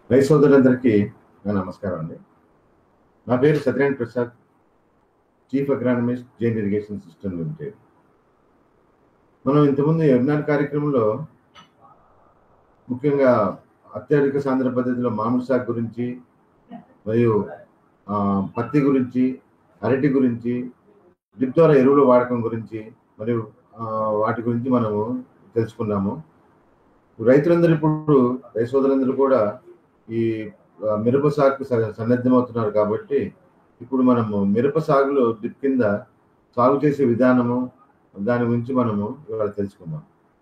రైతు సోదరులందరికీ నా నమస్కారం అండి నా పేరు Satyanarayana Prasad chief agronomist Jain irrigation system limited మనం ఇంతకుముందు వెబినార్ కార్యక్రమంలో ముఖ్యంగా అత్యధిక సాంద్ర పద్ధతిలో మామిడి సాగు గురించి మరియు ఆ, పత్తి గురించి అరటి గురించి డ్రిప్ ద్వారా ఎరువుల వాడకం గురించి మరియు ఆ, వాటి గురించి మనము తెలుసుకున్నాము రైతులందరూ ఇప్పుడు రైతు సోదరులందరూ కూడా ఈ ఆ, మిరప సాగుకు స- సన్నద్ధమవుతున్నారు కాబట్టి ఇప్పుడు మనము మిరప సాగులో డ్రిప్ కింద సాగు చేసే విధానము దాని గురించి మనము ఇవాళ తెలుసుకుందాం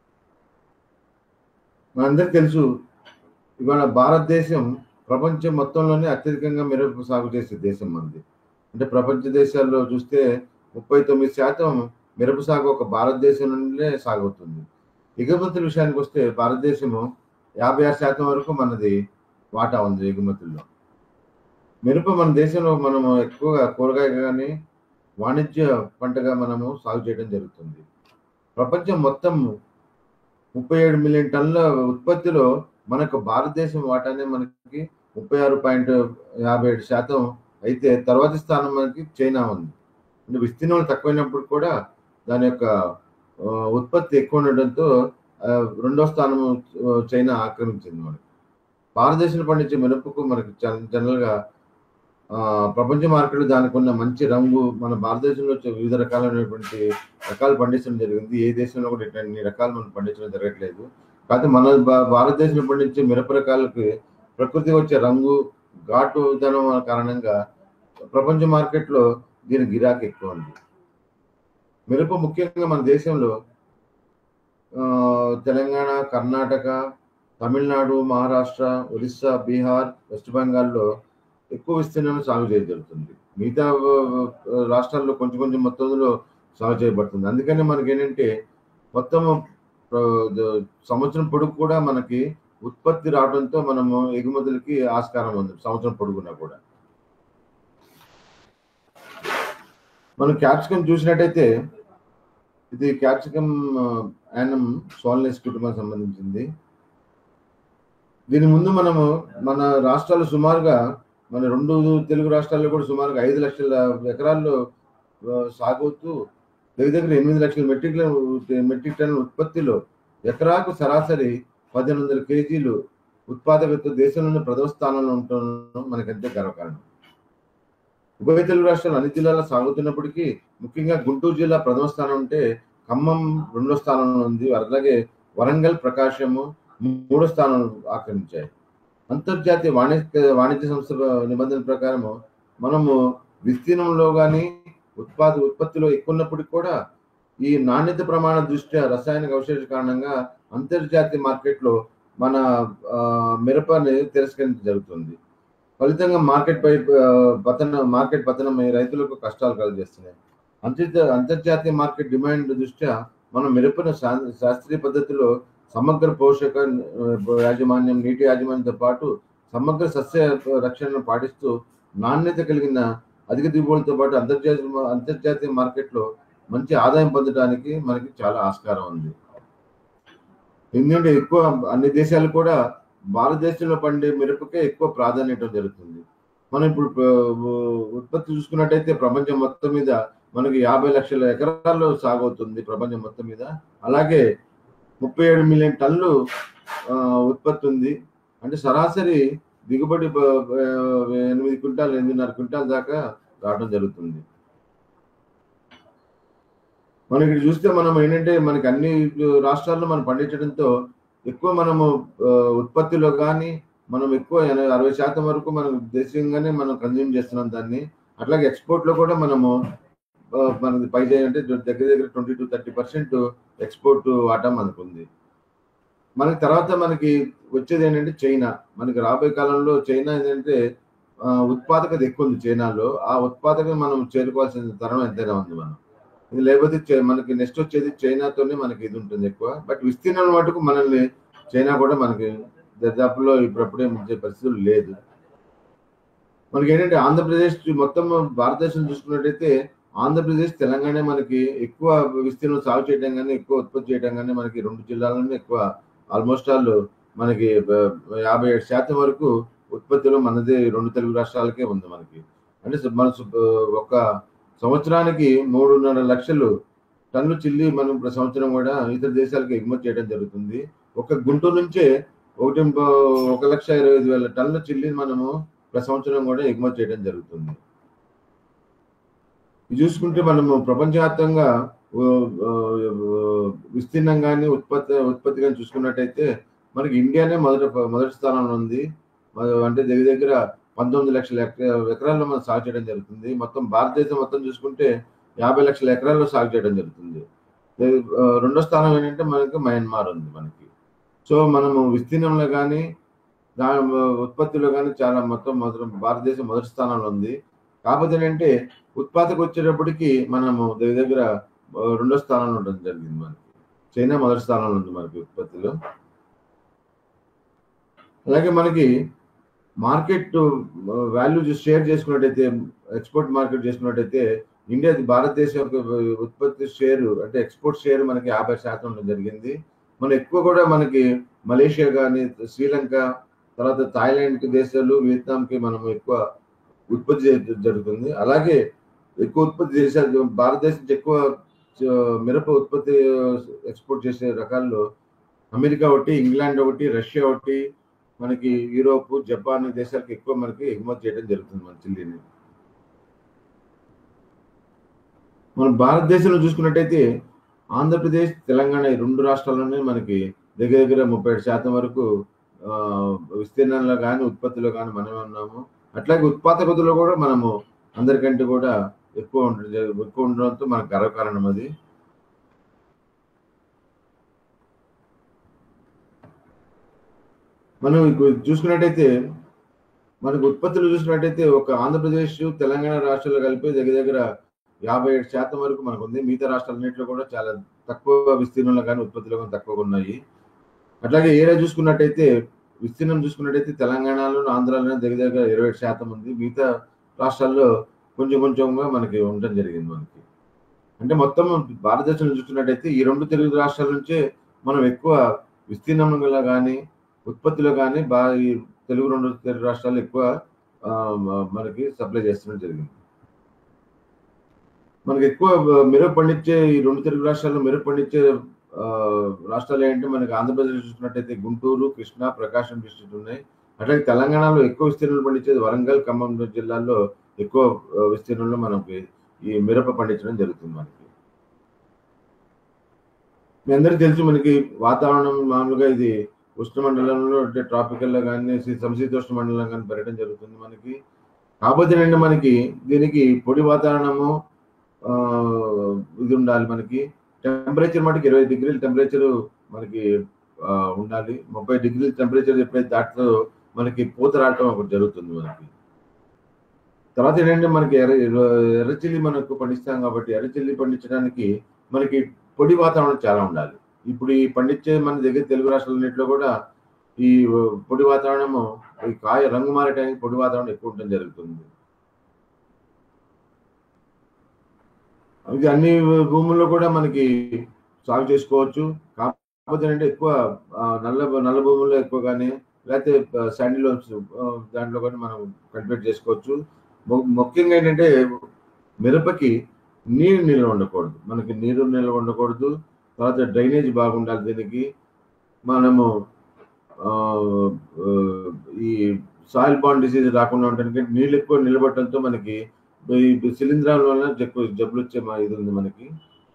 మనందరికి తెలుసు ఇవాళ భారతదేశం ప్రపంచం మొత్తంలోనే అత్యధికంగా మిరప సాగు చేసే దేశం మనది అంటే ప్రపంచ దేశాల్లో చూస్తే ముప్పై తొమ్మిది శాతం మిరప సాగు ఒక భారతదేశం నుండే సాగుతుంది ఎగుమతుల విషయానికి వస్తే భారతదేశము యాభై ఆరు శాతం వరకు మనది వాటా ఉంది ఎగుమతుల్లో మిరప మన దేశంలో మనము ఎక్కువగా కూరగాయ కానీ వాణిజ్య పంటగా మనము సాగు చేయడం జరుగుతుంది ప్రపంచం మొత్తం ముప్పై ఏడు మిలియన్ టన్నుల ఉత్పత్తిలో మనకు భారతదేశం వాటానే మనకి ముప్పై ఆరు పాయింట్ యాభై ఏడు శాతం అయితే తర్వాతి స్థానం మనకి చైనా ఉంది అంటే విస్తీర్ణం తక్కువైనప్పుడు కూడా దాని యొక్క ఆ, ఉత్పత్తి ఎక్కువ ఉండడంతో ఆ, రెండో స్థానం ఆ, చైనా ఆక్రమించింది మనకి భారతదేశంలో పండించే మిరపకు మనకి జన- జనరల్గా ఆ, ప్రపంచ మార్కెట్లో దానికి ఉన్న మంచి రంగు మన భారతదేశంలో వచ్చే వివిధ రకాలైనటువంటి రకాలు పండించడం జరిగింది ఏ దేశంలో కూడా ఇట్లాంటి రకాలు మనం పండించడం జరగట్లేదు కాకపోతే మన భా- భారతదేశంలో పండించే మిరప రకాలకి ప్రకృతి వచ్చే రంగు ఘాటు విధానం కారణంగా ప్రపంచ మార్కెట్లో దీని గిరాకీ ఎక్కువ ఉంది మిరప ముఖ్యంగా మన దేశంలో ఆ, తెలంగాణ కర్ణాటక తమిళనాడు మహారాష్ట్ర ఒరిస్సా బీహార్ వెస్ట్ బెంగాల్లో ఎక్కువ విస్తీర్ణంలో సాగు చేయగలుగుతుంది మిగతా ఆ, రాష్ట్రాల్లో కొంచెం కొంచెం మొత్తంలో సాగు చేయబడుతుంది అందుకని మనకి ఏంటంటే మొత్తం ఆ, ద- సంవత్సరం పొడుగు కూడా మనకి ఉత్పత్తి రావడంతో మనము ఎగుమతులకి ఆస్కారం ఉంది సంవత్సరం పొడుగునా కూడా మనం క్యాప్సికం చూసినట్టయితే ఇది క్యాప్సికం యానం సోల్నెస్ కుటుంబానికి సంబంధించింది దీని ముందు మనము మన రాష్ట్రాలు సుమారుగా మన రెండు తెలుగు రాష్ట్రాల్లో కూడా సుమారుగా ఐదు లక్షల ఎకరాల్లో ఆ, సాగుతూ దగ్గర దగ్గర ఎనిమిది లక్షల మెట్రిక్ టన్- మెట్రిక్ టన్నుల ఉత్పత్తిలో ఎకరాకు సరాసరి పదిహేను వందల కేజీలు ఉత్పాదకత దేశంలోని ప్రథమ స్థానంలో ఉండటం మనకంటే గర్వకారణం ఉభయ తెలుగు రాష్ట్రాలు అన్ని జిల్లాల్లో సాగుతున్నప్పటికీ ముఖ్యంగా గుంటూరు జిల్లా ప్రథమ స్థానం ఉంటే ఖమ్మం రెండో స్థానంలో ఉంది అలాగే వరంగల్ ప్రకాశము మూడో స్థానం ఆక్రమించాయి అంతర్జాతీయ వాణిజ్య వాణిజ్య సంస్థ నిబంధన ప్రకారము మనము విస్తీర్ణంలో కానీ ఉత్పాద ఉత్పత్తిలో ఎక్కువ ఉన్నప్పటికీ కూడా ఈ నాణ్యత ప్రమాణ దృష్ట్యా రసాయనిక అవశేష కారణంగా అంతర్జాతీయ మార్కెట్లో మన ఆ, మిరపని తిరస్కరించడం జరుగుతుంది ఫలితంగా మార్కెట్ పై ఆ, పతన మార్కెట్ పతనమై రైతులకు కష్టాలు కలుగజేస్తున్నాయి అంతర్జా అంతర్జాతీయ మార్కెట్ డిమాండ్ దృష్ట్యా మనం మిరపను శా- శాస్త్రీయ పద్ధతిలో సమగ్ర పోషక ఆ, యాజమాన్యం నీటి యాజమాన్యంతో పాటు సమగ్ర సస్య రక్షణను పాటిస్తూ నాణ్యత కలిగిన అధిక దిగుబడులతో పాటు అంతర్జాతీయ అంతర్జాతీయ మార్కెట్లో మంచి ఆదాయం పొందడానికి మనకి చాలా ఆస్కారం ఉంది ఎందుకంటే ఎక్కువ అన్ని దేశాలు కూడా భారతదేశంలో పండే మిరపకే ఎక్కువ ప్రాధాన్యత జరుగుతుంది మనం ఇప్పుడు ప్ర- ఉత్పత్తి చూసుకున్నట్టయితే ప్రపంచం మొత్తం మీద మనకి యాభై లక్షల ఎకరాల్లో సాగవుతుంది ప్రపంచం మొత్తం మీద అలాగే ముప్పై ఏడు మిలియన్ టన్నులు ఆ, ఉత్పత్తి ఉంది అంటే సరాసరి దిగుబడి ప- ప- ఎనిమిది క్వింటాల్ ఎనిమిదిన్నర క్వింటాల్ దాకా రావడం జరుగుతుంది మనం ఇక్కడ చూస్తే మనం ఏంటంటే మనకి అన్ని రాష్ట్రాల్లో మనం పండించడంతో ఎక్కువ మనము ఆ, ఉత్పత్తిలో కానీ మనం ఎక్కువ ఎన- అరవై శాతం వరకు మనం దేశీయంగానే మనం కన్జ్యూమ్ చేస్తున్నాం దాన్ని అట్లాగే ఎక్స్పోర్ట్ లో కూడా మనము ఆ, మనది పై అంటే దగ్గర దగ్గర twenty to thirty percent export వాటా మనకు ఉంది మనకి తర్వాత మనకి వచ్చేది ఏంటంటే చైనా మనకి రాబోయే కాలంలో చైనా ఏంటంటే ఆ, ఉత్పాదకత ఎక్కువ ఉంది చైనాలో ఆ ఉత్పాదకత మనం చేరుకోవాల్సిన తరం ఎంతైనా ఉంది మనం ఇది లేకపోతే చై- మనకి నెక్స్ట్ వచ్చేది చైనాతోనే మనకి ఇది ఉంటుంది ఎక్కువ బట్ విస్తీర్ణం మటుకు మనల్ని చైనా కూడా మనకి దరిదాపులో ఇప్పుడప్పుడే మించే పరిస్థితులు లేదు మనకి ఏంటంటే ఆంధ్రప్రదేశ్ మొత్తం భారతదేశం చూసుకున్నట్టయితే ఆంధ్రప్రదేశ్ తెలంగాణ మనకి ఎక్కువ విస్తీర్ణం సాగు చేయడం కానీ ఎక్కువ ఉత్పత్తి చేయడం కానీ మనకి రెండు జిల్లాలోనే ఎక్కువ ఆల్మోస్ట్ ఆల్ మనకి బ- యాభై ఏడు శాతం వరకు ఉత్పత్తిలో మనది రెండు తెలుగు రాష్ట్రాలకే ఉంది మనకి అంటే సు- మన సు- ఒక సంవత్సరానికి మూడున్నర లక్షలు టన్ను చిల్లి మనం ప్రతి సంవత్సరం కూడా ఇతర దేశాలకు ఎగుమతి చేయడం జరుగుతుంది ఒక గుంటూరు నుంచే ఒకటి ప- ఒక లక్ష ఇరవై ఐదు వేల టన్నుల చిల్లి మనము ప్రతి సంవత్సరం కూడా ఎగుమతి చేయడం జరుగుతుంది ఇది చూసుకుంటే మనము ప్రపంచవ్యాప్తంగా ఓ, ఓ, ఓ, విస్తీర్ణం కానీ ఉత్పత్తి ఉత్పత్తి కానీ చూసుకున్నట్టయితే మనకి ఇండియానే మొదటి మొదటి స్థానంలో ఉంది మన- అంటే దగ్గర దగ్గర పంతొమ్మిది లక్షల ఎక- ఎకరాల్లో మనం సాగు చేయడం జరుగుతుంది మొత్తం భారతదేశం మొత్తం చూసుకుంటే యాభై లక్షల ఎకరాల్లో సాగు చేయడం జరుగుతుంది దే- ఆ, రెండో స్థానం ఏంటంటే మనకి మయన్మార్ ఉంది మనకి సో మనము విస్తీర్ణంలో కానీ దాని ఉత్పత్తిలో కానీ చాలా మొత్తం మొదటి భారతదేశం మొదటి స్థానంలో ఉంది కాకపోతే ఏంటంటే ఉత్పాదకు వచ్చేటప్పటికి మనము దగ్గర దగ్గర ఆ, రెండో స్థానంలో ఉండడం జరిగింది మనకి చైనా మొదటి స్థానంలో ఉంది మనకి ఉత్పత్తిలో అలాగే మనకి మార్కెట్ వాల్యూ షేర్ చేసుకున్నట్టయితే ఎక్స్పోర్ట్ మార్కెట్ చేసుకున్నట్టయితే ఇండియా భారతదేశం యొక్క ఉత్పత్తి షేర్ అంటే ఎక్స్పోర్ట్ షేర్ మనకి యాభై శాతం ఉండడం జరిగింది మనం ఎక్కువ కూడా మనకి మలేషియా కానీ శ్రీలంక తర్వాత థాయిలాండ్ దేశాలు వియత్నాంకి మనం ఎక్కువ ఉత్పత్తి చే- జరుగుతుంది అలాగే ఎక్కువ ఉత్పత్తి చేసే భారతదేశం నుంచి ఎక్కువ చ- మిరప ఉత్పత్తి ఎక్స్పోర్ట్ చేసే రకాల్లో అమెరికా ఒకటి ఇంగ్లాండ్ ఒకటి రష్యా ఒకటి మనకి యూరోప్ జపాన్ దేశాలకు ఎక్కువ మనకి ఎగుమతి చేయడం జరుగుతుంది మన చిల్లీని మన భారతదేశంలో చూసుకున్నట్టయితే ఆంధ్రప్రదేశ్ తెలంగాణ ఈ రెండు రాష్ట్రాల్లోనే మనకి దగ్గర దగ్గర ముప్పై ఏడు శాతం వరకు ఆ, విస్తీర్ణంలో కానీ ఉత్పత్తిలో కానీ మనమే ఉన్నాము అట్లాగే ఉత్పాదకతలో కూడా మనము అందరికంటే కూడా ఎక్కువ ఉంటుంది ఎక్కువ ఉండడంతో మనకు గర్వకారణం అది మనం ఇప్పుడు చూసుకున్నట్టయితే మనకు ఉత్పత్తులు చూసినట్టయితే ఒక ఆంధ్రప్రదేశ్ తెలంగాణ రాష్ట్రాలు కలిపి దగ్గర దగ్గర యాభై ఏడు శాతం వరకు మనకు ఉంది మిగతా రాష్ట్రాలన్నింటిలో కూడా చాలా తక్కువ విస్తీర్ణంలో కానీ ఉత్పత్తిలో కానీ తక్కువగా ఉన్నాయి అట్లాగే ఏరియా చూసుకున్నట్టయితే విస్తీర్ణం చూసుకున్నట్టయితే తెలంగాణలో ఆంధ్రాలో దగ్గర దగ్గర ఇరవై ఏడు శాతం ఉంది మిగతా రాష్ట్రాల్లో కొంచెం కొంచెంగా మనకి ఉండడం జరిగింది మనకి అంటే మొత్తం భారతదేశంలో చూసుకున్నట్టయితే ఈ రెండు తెలుగు రాష్ట్రాల నుంచే మనం ఎక్కువ విస్తీర్ణంలో కానీ ఉత్పత్తిలో కానీ బాగా ఈ తెలుగు రెండు తెలుగు రాష్ట్రాలు ఎక్కువ ఆ, మ- మనకి సప్లై చేస్తడం జరిగింది మనకి ఎక్కువ మిరప పండించే ఈ రెండు తెలుగు రాష్ట్రాల్లో మిరప పండించే ఆ, రాష్ట్రాలు ఏంటంటే మనకి ఆంధ్రప్రదేశ్ చూసుకున్నట్టయితే గుంటూరు కృష్ణా ప్రకాశం డిస్ట్రిక్ట్ ఉన్నాయి అట్లాగే తెలంగాణలో ఎక్కువ విస్తీర్ణంలో పండించేది వరంగల్ ఖమ్మం జిల్లాల్లో ఎక్కువ ఆ, విస్తీర్ణంలో మనకి ఈ మిరప పండించడం జరుగుతుంది మనకి మీ అందరికీ తెలుసు మనకి వాతావరణం మామూలుగా ఇది ఉష్ణమండలంలో అంటే ట్రాపికల్లో కానీ సమశీతోష్ణ మండలం కానీ పెరగడం జరుగుతుంది మనకి కాకపోతే ఏంటంటే మనకి దీనికి పొడి వాతావరణము ఆ, ఇది ఉండాలి మనకి టెంపరేచర్ మటుకు ఇరవై డిగ్రీల టెంపరేచర్ మనకి ఆ, ఉండాలి ముప్పై డిగ్రీల టెంపరేచర్ ఎప్పుడైతే దాటితో మనకి పూత రావటం ఒకటి జరుగుతుంది మనకి తర్వాత ఏంటంటే మనకి ఎర్ర ఎర్రచిల్లి మనకు పండిస్తాం కాబట్టి ఎర్రచిల్లి పండించడానికి మనకి పొడి వాతావరణం చాలా ఉండాలి ఇప్పుడు ఈ పండించే మన దగ్గర తెలుగు రాష్ట్రాలన్నింటిలో కూడా ఈ పొడి వాతావరణము ఈ కాయ రంగు మారటానికి పొడి వాతావరణం ఎక్కువ ఉండడం జరుగుతుంది ఇది అన్ని భూముల్లో కూడా మనకి సాగు చేసుకోవచ్చు కాకపోతే అంటే ఎక్కువ ఆ, నల్ల నల్ల భూముల్లో ఎక్కువ కానీ లేకపోతే శాండిల్ దాంట్లో కానీ మనం కల్టివేట్ చేసుకోవచ్చు ము- ముఖ్యంగా ఏంటంటే మిరపకి నీరు నిల్వ ఉండకూడదు మనకి నీరు నిల్వ ఉండకూడదు తర్వాత డ్రైనేజ్ బాగుండాలి దీనికి మనము ఆ, ఆ, ఈ సాయిల్ బాండ్ డిసీజ్ రాకుండా ఉండడానికి నీళ్ళు ఎక్కువ నిలబడటంతో మనకి ఈ శిలీంధ్రాల వల్ల ఎక్కువ జబ్బులు వచ్చే మా ఇది ఉంది మనకి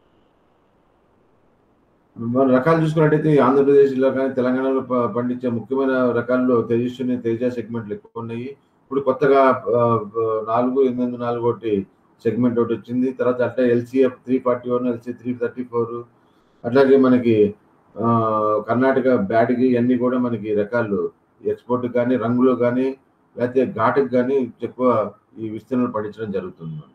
మన రకాలు చూసుకున్నట్టయితే ఈ ఆంధ్రప్రదేశ్లో కానీ తెలంగాణలో ప- పండించే ముఖ్యమైన రకాల్లో తేజస్విని తేజ సెగ్మెంట్లు ఎక్కువ ఉన్నాయి ఇప్పుడు కొత్తగా ఆ, ఆ, నాలుగు ఎనిమిది నాలుగు ఒకటి సెగ్మెంట్ ఒకటి వచ్చింది తర్వాత అట్లా LCF three forty one LC three thirty four అట్లాగే మనకి ఆ, కర్ణాటక బ్యాడ్కి ఇవన్నీ కూడా మనకి రకాలు ఎక్స్పోర్ట్ కానీ రంగులు కానీ లేకపోతే ఘాటుకు కానీ ఎక్కువ ఈ విస్తీర్ణలు పండించడం జరుగుతుంది మనకి.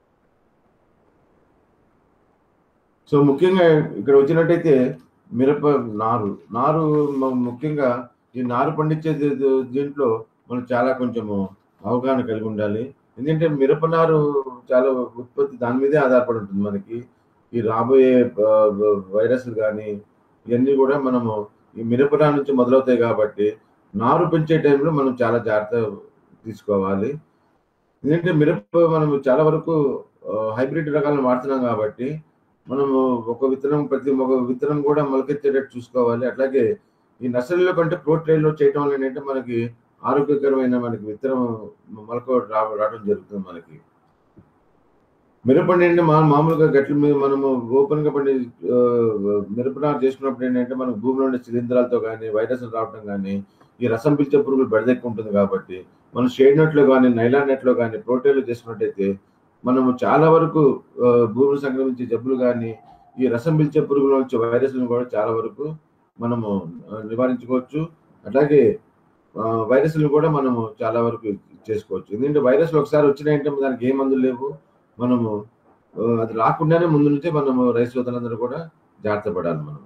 సో ముఖ్యంగా ఇక్కడ వచ్చినట్టయితే మిరప నారు నారు మ- ముఖ్యంగా ఈ నారు పండించే ది- ది- దీంట్లో మనం చాలా కొంచెము అవగాహన కలిగి ఉండాలి ఎందుకంటే మిరప నారు చాలా ఉత్పత్తి దాని మీదే ఆధారపడి ఉంటుంది మనకి ఈ రాబోయే ఆ, వైరస్లు కానీ ఇవన్నీ కూడా మనము ఈ మిరపరా నుంచి మొదలవుతాయి కాబట్టి నారు పెంచే టైంలో మనం చాలా జాగ్రత్త తీసుకోవాలి ఎందుకంటే మిరప మనం చాలా వరకు హైబ్రిడ్ రకాలను వాడుతున్నాం కాబట్టి మనము ఒక విత్తనం ప్రతి ఒక విత్తనం కూడా మొలకెత్తేటట్టు చూసుకోవాలి అట్లాగే ఈ నర్సరీలో కంటే ప్రో ట్రైల్లో చేయటం వల్ల ఏంటంటే మనకి ఆరోగ్యకరమైన మనకి విత్తనం మొలక రా రావడం జరుగుతుంది మనకి మిరపండి అంటే మా మామూలుగా గట్ల మీద మనము ఓపెన్ గా పండి ఆ, మిరపనారు చేసుకున్నప్పుడు ఏంటంటే మనకు భూమిలో ఉండే శిలీంధ్రాలతో కానీ వైరస్లు రావడం కానీ ఈ రసం పిలిచే పురుగులు బెడదెక్కు ఉంటుంది కాబట్టి మనం షేడ్ నెట్లో కానీ నైలాన్ నెట్లో కానీ ప్రోటీన్లు చేసుకున్నట్టయితే మనము చాలా వరకు ఆ, భూమిని సంక్రమించే జబ్బులు కానీ ఈ రసం పిలిచే పురుగుల నుంచి వైరస్లను కూడా చాలా వరకు మనము ఆ, నివారించుకోవచ్చు అట్లాగే ఆ, వైరస్లు కూడా మనము చాలా వరకు చేసుకోవచ్చు ఎందుకంటే వైరస్లు ఒకసారి వచ్చినాయంటే దానికి ఏ మందులు లేవు మనము ఆ, అది రాకుండానే ముందు నుంచే మనము రైతు సోదరులందరూ కూడా జాగ్రత్త పడాలి మనం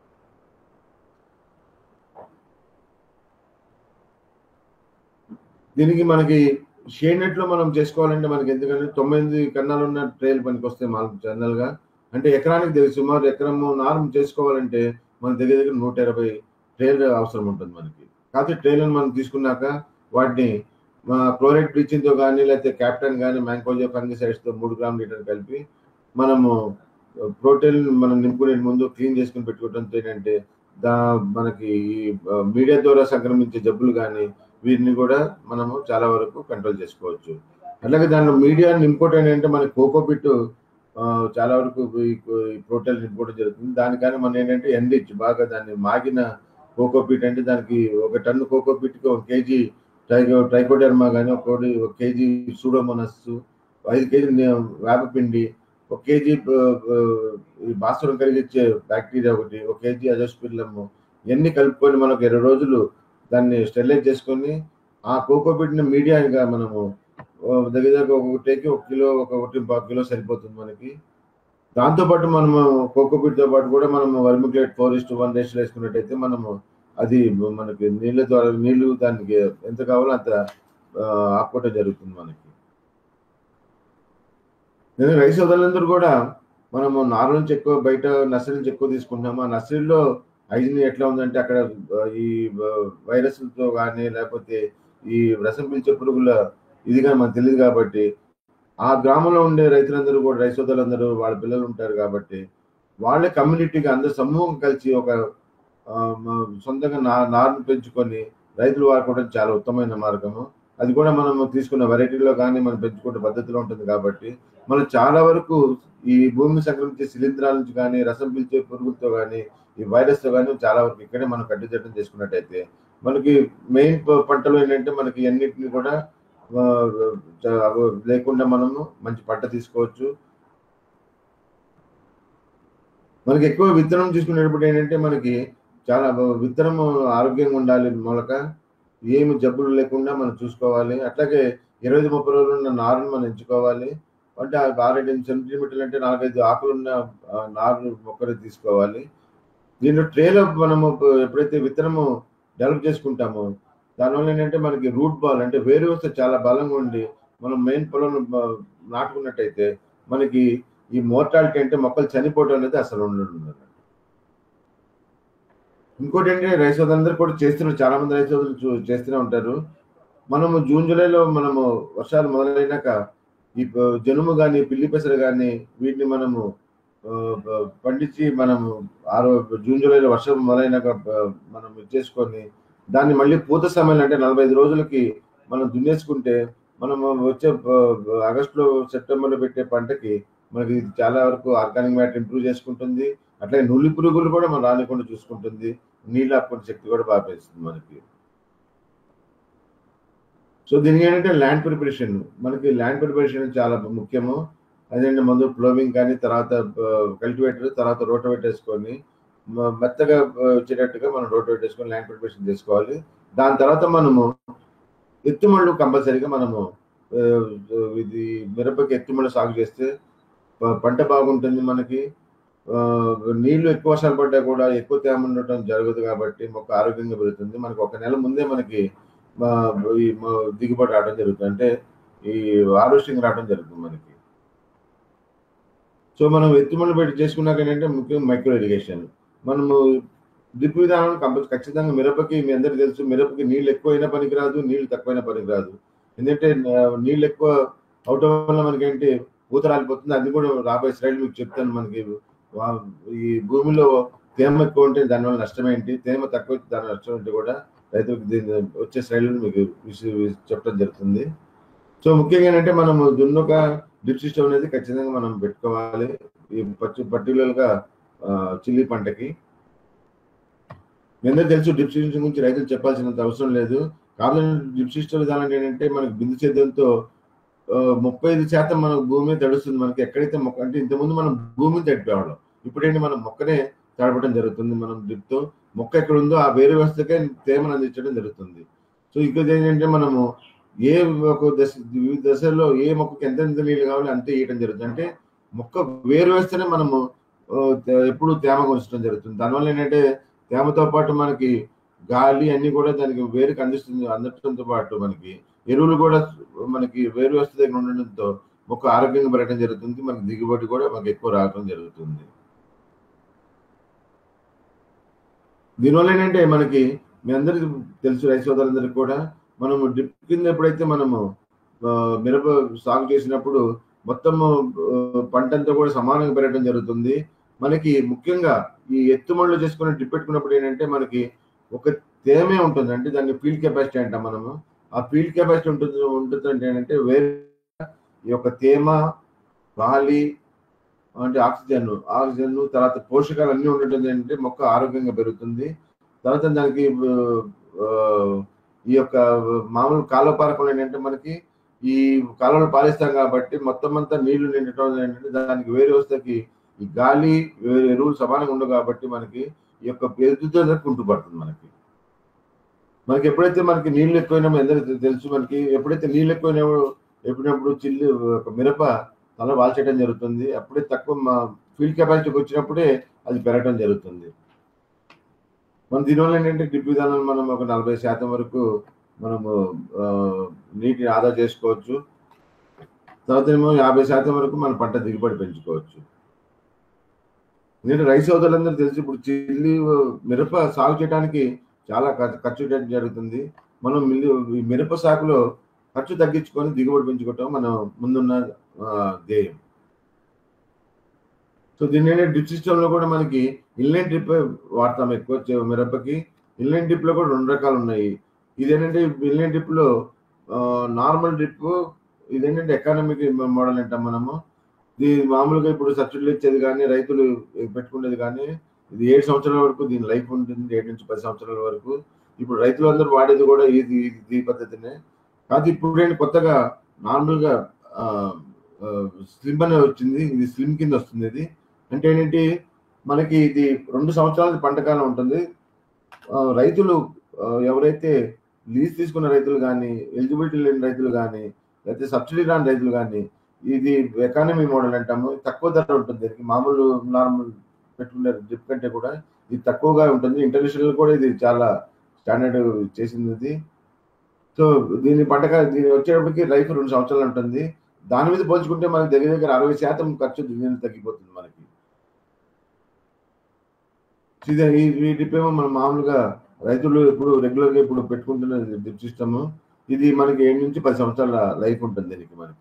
దీనికి మనకి షేడ్ నెట్ లో మనం చేసుకోవాలంటే మనకి ఎందుకంటే తొమ్మిది కన్నాలు ఉన్న ట్రైల్ పనికి వస్తాయి మాకు జనరల్ గా అంటే ఎకరానికి దగ్గర సుమారు ఎకరము నార్మ్ చేసుకోవాలంటే మన దగ్గర దగ్గర నూట ఇరవై ట్రైల్ అవసరం ఉంటుంది మనకి కాకపోతే ట్రైలను మనం తీసుకున్నాక వాటిని క్లోరైడ్ బ్లీచింగ్ తో కానీ లేకపోతే క్యాప్టన్ కానీ మ్యాంకోజో ఫంగిసైడ్స్ తో మూడు గ్రామ్ లీటర్ కలిపి మనము ప్రోటీన్ మనం నింపుకునే ముందు క్లీన్ చేసుకుని పెట్టుకోవడంతో ఏంటంటే దా మనకి ఈ మీడియా ద్వారా సంక్రమించే జబ్బులు కానీ వీటిని కూడా మనము చాలా వరకు కంట్రోల్ చేసుకోవచ్చు అట్లాగే దాంట్లో మీడియా నింపుకోవటం ఏంటంటే మనకి కోకోపిట్ చాలా వరకు ఈ ప్రోటీన్ నింపుకోవడం జరుగుతుంది దానికని మనం ఏంటంటే ఎండిచ్ బాగా దాన్ని మాగిన కోకోపిట్ అంటే దానికి ఒక టన్ను కోకోపిట్కి ఒక కేజీ ట్రైకో ట్రైకోడర్మా కానీ ఒక కోడి- ఒక కేజీ సూడోమోనస్ ఐదు కేజీ వేపపిండి ఒక కేజీ ఆ, ఆ, ఈ భాస్వరం కలిగించే బ్యాక్టీరియా ఒకటి ఒక కేజీ అజోస్పిల్లము ఇవన్నీ కలుపుకొని మనకు ఇరవై రోజులు దాన్ని స్టెరిలైజ్ చేసుకొని ఆ కోకోపిట్ని మీడియాగా మనము ఆ, దగ్గర దగ్గర ఒక్కొక్కటికి ఒక కిలో ఒక ఒకటి పావు కిలో సరిపోతుంది మనకి దాంతోపాటు మనము కోకోపిట్తో పాటు కూడా మనము vermiculite four is one ratio వేసుకున్నట్టయితే మనము అది మనకి నీళ్ళ ద్వారా నీళ్లు దానికి ఎంత కావాలో అంత ఆ, ఆపుకోవటం జరుగుతుంది మనకి నేను రైస్ సోదరులందరూ కూడా మనము నారు నుంచి ఎక్కువ బయట నర్సరీ నుంచి ఎక్కువ తీసుకుంటున్నాము ఆ నర్సరీలో హైజీన్ ఎట్లా ఉందంటే అక్కడ ఆ, ఈ వైరస్లతో కానీ లేకపోతే ఈ రసం పీల్చే పురుగుల ఇది కానీ మనకు తెలియదు కాబట్టి ఆ గ్రామంలో ఉండే రైతులందరూ కూడా రైతు సోదరులందరూ వాళ్ళ పిల్లలు ఉంటారు కాబట్టి వాళ్ళ కమ్యూనిటీగా అందరు సమూహం కలిసి ఒక ఆ, మ- సొంతంగా నా నారును పెంచుకొని రైతులు వాడుకోవడం చాలా ఉత్తమమైన మార్గము అది కూడా మనం తీసుకున్న వెరైటీలో కానీ మనం పెంచుకునే పద్ధతిలో ఉంటుంది కాబట్టి మనం చాలా వరకు ఈ భూమిని సంక్రమించే శిలీంధ్రాల నుంచి కానీ రసం పీల్చే పురుగులతో కానీ ఈ వైరస్ తో కానీ చాలా వరకు ఇక్కడే మనం కట్టుదిట్టం చేసుకున్నట్టయితే మనకి మెయిన్ పంటలు ఏంటంటే మనకి అన్నిటిని కూడా ఆ, చ- అవ- లేకుండా మనము మంచి పంట తీసుకోవచ్చు మనకి ఎక్కువ విత్తనం తీసుకునేటప్పుడు ఏంటంటే మనకి చాలా విత్తనం ఆరోగ్యంగా ఉండాలి మొలక ఏమి జబ్బులు లేకుండా మనం చూసుకోవాలి అట్లాగే ఇరవై ఐదు ముప్పై రోజులు ఉన్న నారుని మనం ఎంచుకోవాలి అంటే ఆ ఆరేడు ఎనిమిది సెంటీమీటర్లు అంటే నాలుగైదు ఆకులున్న ఆ, నారు మొక్కలు తీసుకోవాలి దీంట్లో ట్రేలో మనము ఎప్పుడైతే విత్తనము డెవలప్ చేసుకుంటామో దానివల్ల ఏంటంటే మనకి రూట్ బాల్ అంటే వేరు వ్యవస్థ చాలా బలంగా ఉండి మనం మెయిన్ పొలం నాటుకున్నట్టయితే మనకి ఈ మోర్టాలిటీ అంటే మొక్కలు చనిపోవడం అనేది అసలు ఉండదు ఇంకోటి ఏంటంటే రైతు సోదరులందరూ కూడా చేస్తున్నారు చాలా మంది రైతు సోదరులు చూ- చేస్తూనే ఉంటారు మనము జూన్ జూలైలో మనము వర్షాలు మొదలైనాక ఈ ప- జనుము కానీ పిల్లి పెసరు కానీ వీటిని మనము ఆ, ప- పండించి మనము ఆరో జూన్ జూలైలో వర్షం మొదలైనాక ప- మనం ఇచ్చేసుకొని దాన్ని మళ్ళీ పూత సమయంలో అంటే నలభై ఐదు రోజులకి మనం దున్నేసుకుంటే మనం వచ్చే ప- ఆగస్టులో సెప్టెంబర్లో పెట్టే పంటకి మనకి ఇది చాలా వరకు ఆర్గానిక్ మ్యాటర్ ఇంప్రూవ్ చేసుకుంటుంది అట్లాగే నులి పురుగులు కూడా మనం రానికుండా చూసుకుంటుంది నీళ్ళు ఆపుకునే శక్తి కూడా బాగా పెంచుతుంది మనకి సో దీనికి ఏంటంటే ల్యాండ్ ప్రిపరేషన్ మనకి ల్యాండ్ ప్రిపరేషన్ చాలా ముఖ్యము అదేంటి ముందు ప్లోవింగ్ కానీ తర్వాత కల్టివేటర్ తర్వాత రోటోవేట్ వేసుకొని మ- మెత్తగా ఆ, వచ్చేటట్టుగా మనం రోటోవేట్ వేసుకొని ల్యాండ్ ప్రిపరేషన్ చేసుకోవాలి దాని తర్వాత మనము ఎత్తుమళ్ళు కంపల్సరీగా మనము ఆ, ఇది మిరపకి ఎత్తుమళ్ళు సాగు చేస్తే ప- పంట బాగుంటుంది మనకి ఆ, నీళ్లు ఎక్కువ వర్షాలు పడ్డా కూడా ఎక్కువ తేమ ఉండటం జరగదు కాబట్టి మొక్క ఆరోగ్యంగా పెరుగుతుంది మనకి ఒక నెల ముందే మనకి ఆ, ఈ మ- దిగుబడి రావడం జరుగుతుంది అంటే ఈ హార్వెస్టింగ్ రావడం జరుగుతుంది మనకి సో మనం ఎత్తుమలు పెట్టి చేసుకున్నాక ఏంటంటే ముఖ్యంగా మైక్రో ఇరిగేషన్ మనము డ్రిప్ విధానం కంపల్సరీ ఖచ్చితంగా మిరపకి మీ అందరికీ తెలుసు మిరపకి నీళ్ళు ఎక్కువైనా పనికిరాదు నీళ్ళు తక్కువైనా పనికిరాదు ఎందుకంటే ఆ, నీళ్ళు ఎక్కువ అవటం వల్ల మనకి ఏంటి పూత రాలిపోతుంది అది కూడా రాబోయే స్లైడ్ మీకు చెప్తాను మనకి వా- ఈ భూమిలో తేమ ఎక్కువ ఉంటే దానివల్ల నష్టం ఏంటి తేమ తక్కువ అయితే దాని నష్టం ఏంటి కూడా రైతులకు దీని వచ్చే స్లైడ్లో మీకు విష- విష- చెప్పడం జరుగుతుంది సో ముఖ్యంగా ఏంటంటే మనం దున్నుక డ్రిప్ సిస్టమ్ అనేది ఖచ్చితంగా మనం పెట్టుకోవాలి ఈ పచ్చి పర్టికులర్ గా ఆ, చిల్లీ పంటకి మీ అందరూ తెలుసు డ్రిప్ సిస్టమ్ గురించి రైతులు చెప్పాల్సినంత అవసరం లేదు కాబట్టి డ్రిప్ సిస్టమ్ విధానం ఏంటంటే మనకి బిందు సేద్యంతో ఆ, ముప్పై ఐదు శాతం మన భూమి మీద తడుస్తుంది మనకి ఎక్కడైతే మొక్క అంటే ఇంతకుముందు మనం భూమిని తడిపేవాళ్ళం ఇప్పుడు ఏంటి మనం మొక్కనే తడపడం జరుగుతుంది మనం డ్రిప్ తో మొక్క ఎక్కడ ఉందో ఆ వేరు వ్యవస్థకే తేమను అందించడం జరుగుతుంది సో ఇంకోటి ఏంటంటే మనము ఏ ఒక దశ వివిధ దశల్లో ఏ మొక్కకి ఎంత ఎంత నీళ్ళు కావాలి అంతే ఇవ్వడం జరుగుతుంది అంటే మొక్క వేరు వేస్తేనే మనము ఆ, తే- ఎప్పుడు తేమగా ఉంచడం జరుగుతుంది దానివల్ల ఏంటంటే తేమతో పాటు మనకి గాలి అన్ని కూడా దానికి వేరుకి అందిస్తుంది అందటంతో పాటు మనకి ఎరువులు కూడా మనకి వేరు వ్యవస్థ దగ్గర ఉండడంతో మొక్క ఆరోగ్యంగా పెరగడం జరుగుతుంది మనకి దిగుబడి కూడా మనకి ఎక్కువ రావడం జరుగుతుంది దీనివల్ల ఏంటంటే మనకి మీ అందరికి తెలుసు రైతు సోదరులందరికీ కూడా మనము డ్రిప్ కింద ఎప్పుడైతే మనము ఆ, మిరప సాగు చేసినప్పుడు మొత్తము ఆ, పంట అంతా కూడా సమానంగా పెరగడం జరుగుతుంది మనకి ముఖ్యంగా ఈ ఎత్తుమడులు చేసుకుని డ్రిప్ పెట్టుకున్నప్పుడు ఏంటంటే మనకి ఒక తేమే ఉంటుంది అంటే దాన్ని ఫీల్డ్ కెపాసిటీ అంటాం మనము ఆ ఫీల్డ్ కెపాసిటీ ఉంటుంది ఉంటుంది అంటే ఏంటంటే వేరే ఈ యొక్క తేమ గాలి అంటే ఆక్సిజన్ ఆక్సిజన్ తర్వాత పోషకాలు అన్ని ఉండటం ఏంటంటే మొక్క ఆరోగ్యంగా పెరుగుతుంది తర్వాత దానికి ఆ, ఈ యొక్క మామూలు కాలువ పారకంలో ఏంటంటే మనకి ఈ కాలువలు పాలిస్తాం కాబట్టి మొత్తం అంతా నీళ్లు నిండటం ఏంటంటే దానికి వేరే వస్తకి ఈ గాలి వేరే ఎరువులు సమానంగా ఉండవు కాబట్టి మనకి ఈ యొక్క ఎదుగుదల కుంటుపడుతుంది మనకి మనకి ఎప్పుడైతే మనకి నీళ్లు ఎక్కువైనా అందరికీ తెలుసు మనకి ఎప్పుడైతే నీళ్లు ఎక్కువైనా ఎప్పుడప్పుడు చిల్లు ఒక మిరప తల వాల్చడం జరుగుతుంది అప్పుడే తక్కువ మా ఫీల్డ్ కెపాసిటీకి వచ్చినప్పుడే అది పెరగడం జరుగుతుంది మన దీనివల్ల ఏంటంటే డ్రిప్ విధానం మనం ఒక నలభై శాతం వరకు మనము ఆ, నీటిని ఆదా చేసుకోవచ్చు తర్వాత ఏమో యాభై శాతం వరకు మన పంట దిగుబడి పెంచుకోవచ్చు ఎందుకంటే రైతు సోదరులందరూ తెలిసి ఇప్పుడు చిల్లి మిరప సాగు చేయడానికి చాలా ఖర్చు ఖర్చు పెట్టడం జరుగుతుంది మనం మిల్లి- ఈ మిరప సాగులో ఖర్చు తగ్గించుకొని దిగుబడి పెంచుకోవటం మనం ముందున్న ఆ, ధ్యేయం సో దీని ఏంటంటే డ్రిప్ సిస్టమ్ లో కూడా మనకి ఇన్లైన్ డ్రిప్ వాడతాం ఎక్కువ చే- మిరపకి ఇన్లైన్ డ్రిప్ లో కూడా రెండు రకాలు ఉన్నాయి ఇదేంటంటే ఇన్లైన్ డ్రిప్ లో నార్మల్ డ్రిప్ ఇదేంటంటే ఎకానమిక్ మోడల్ అంటాం మనము ఇది మామూలుగా ఇప్పుడు సబ్సిడీలు ఇచ్చేది కానీ రైతులు పెట్టుకునేది కానీ ఇది ఏడు సంవత్సరాల వరకు దీని లైఫ్ ఉంటుంది ఏడు నుంచి పది సంవత్సరాల వరకు ఇప్పుడు రైతులు అందరూ వాడేది కూడా ఇది ఇది ఈ పద్ధతినే కాదు ఇప్పుడు ఏంటి కొత్తగా నార్మల్ గా స్లిమ్ అనే వచ్చింది ఇది స్లిమ్ కింద వస్తుంది ఇది అంటే ఏంటి మనకి ఇది రెండు సంవత్సరాల పంటకాలం ఉంటుంది ఆ, రైతులు ఆ, ఎవరైతే లీజ్ తీసుకున్న రైతులు కానీ ఎలిజిబిలిటీ లేని రైతులు కానీ లేకపోతే సబ్సిడీ రాని రైతులు కానీ ఇది ఎకానమీ మోడల్ అంటాము తక్కువ ధర ఉంటుంది దీనికి మామూలు నార్మల్ పెట్టుకునే డ్రిప్ కంటే కూడా ఇది తక్కువగా ఉంటుంది ఇంటర్నేషనల్ కూడా ఇది చాలా స్టాండర్డ్ చేసింది ఇది సో దీని పంటక దీని వచ్చేటప్పటికి రైతు రెండు సంవత్సరాలు ఉంటుంది దాని మీద పోల్చుకుంటే మనకి దగ్గర దగ్గర అరవై శాతం ఖర్చు దీని తగ్గిపోతుంది మనకి ఇది ఈ ఈ డ్రిప్ ఏమో మనం మామూలుగా రైతులు ఇప్పుడు రెగ్యులర్ గా ఇప్పుడు పెట్టుకుంటున్న డ్రిప్ సిస్టమ్ ఇది మనకి ఏడు నుంచి పది సంవత్సరాల లైఫ్ ఉంటుంది దీనికి మనకి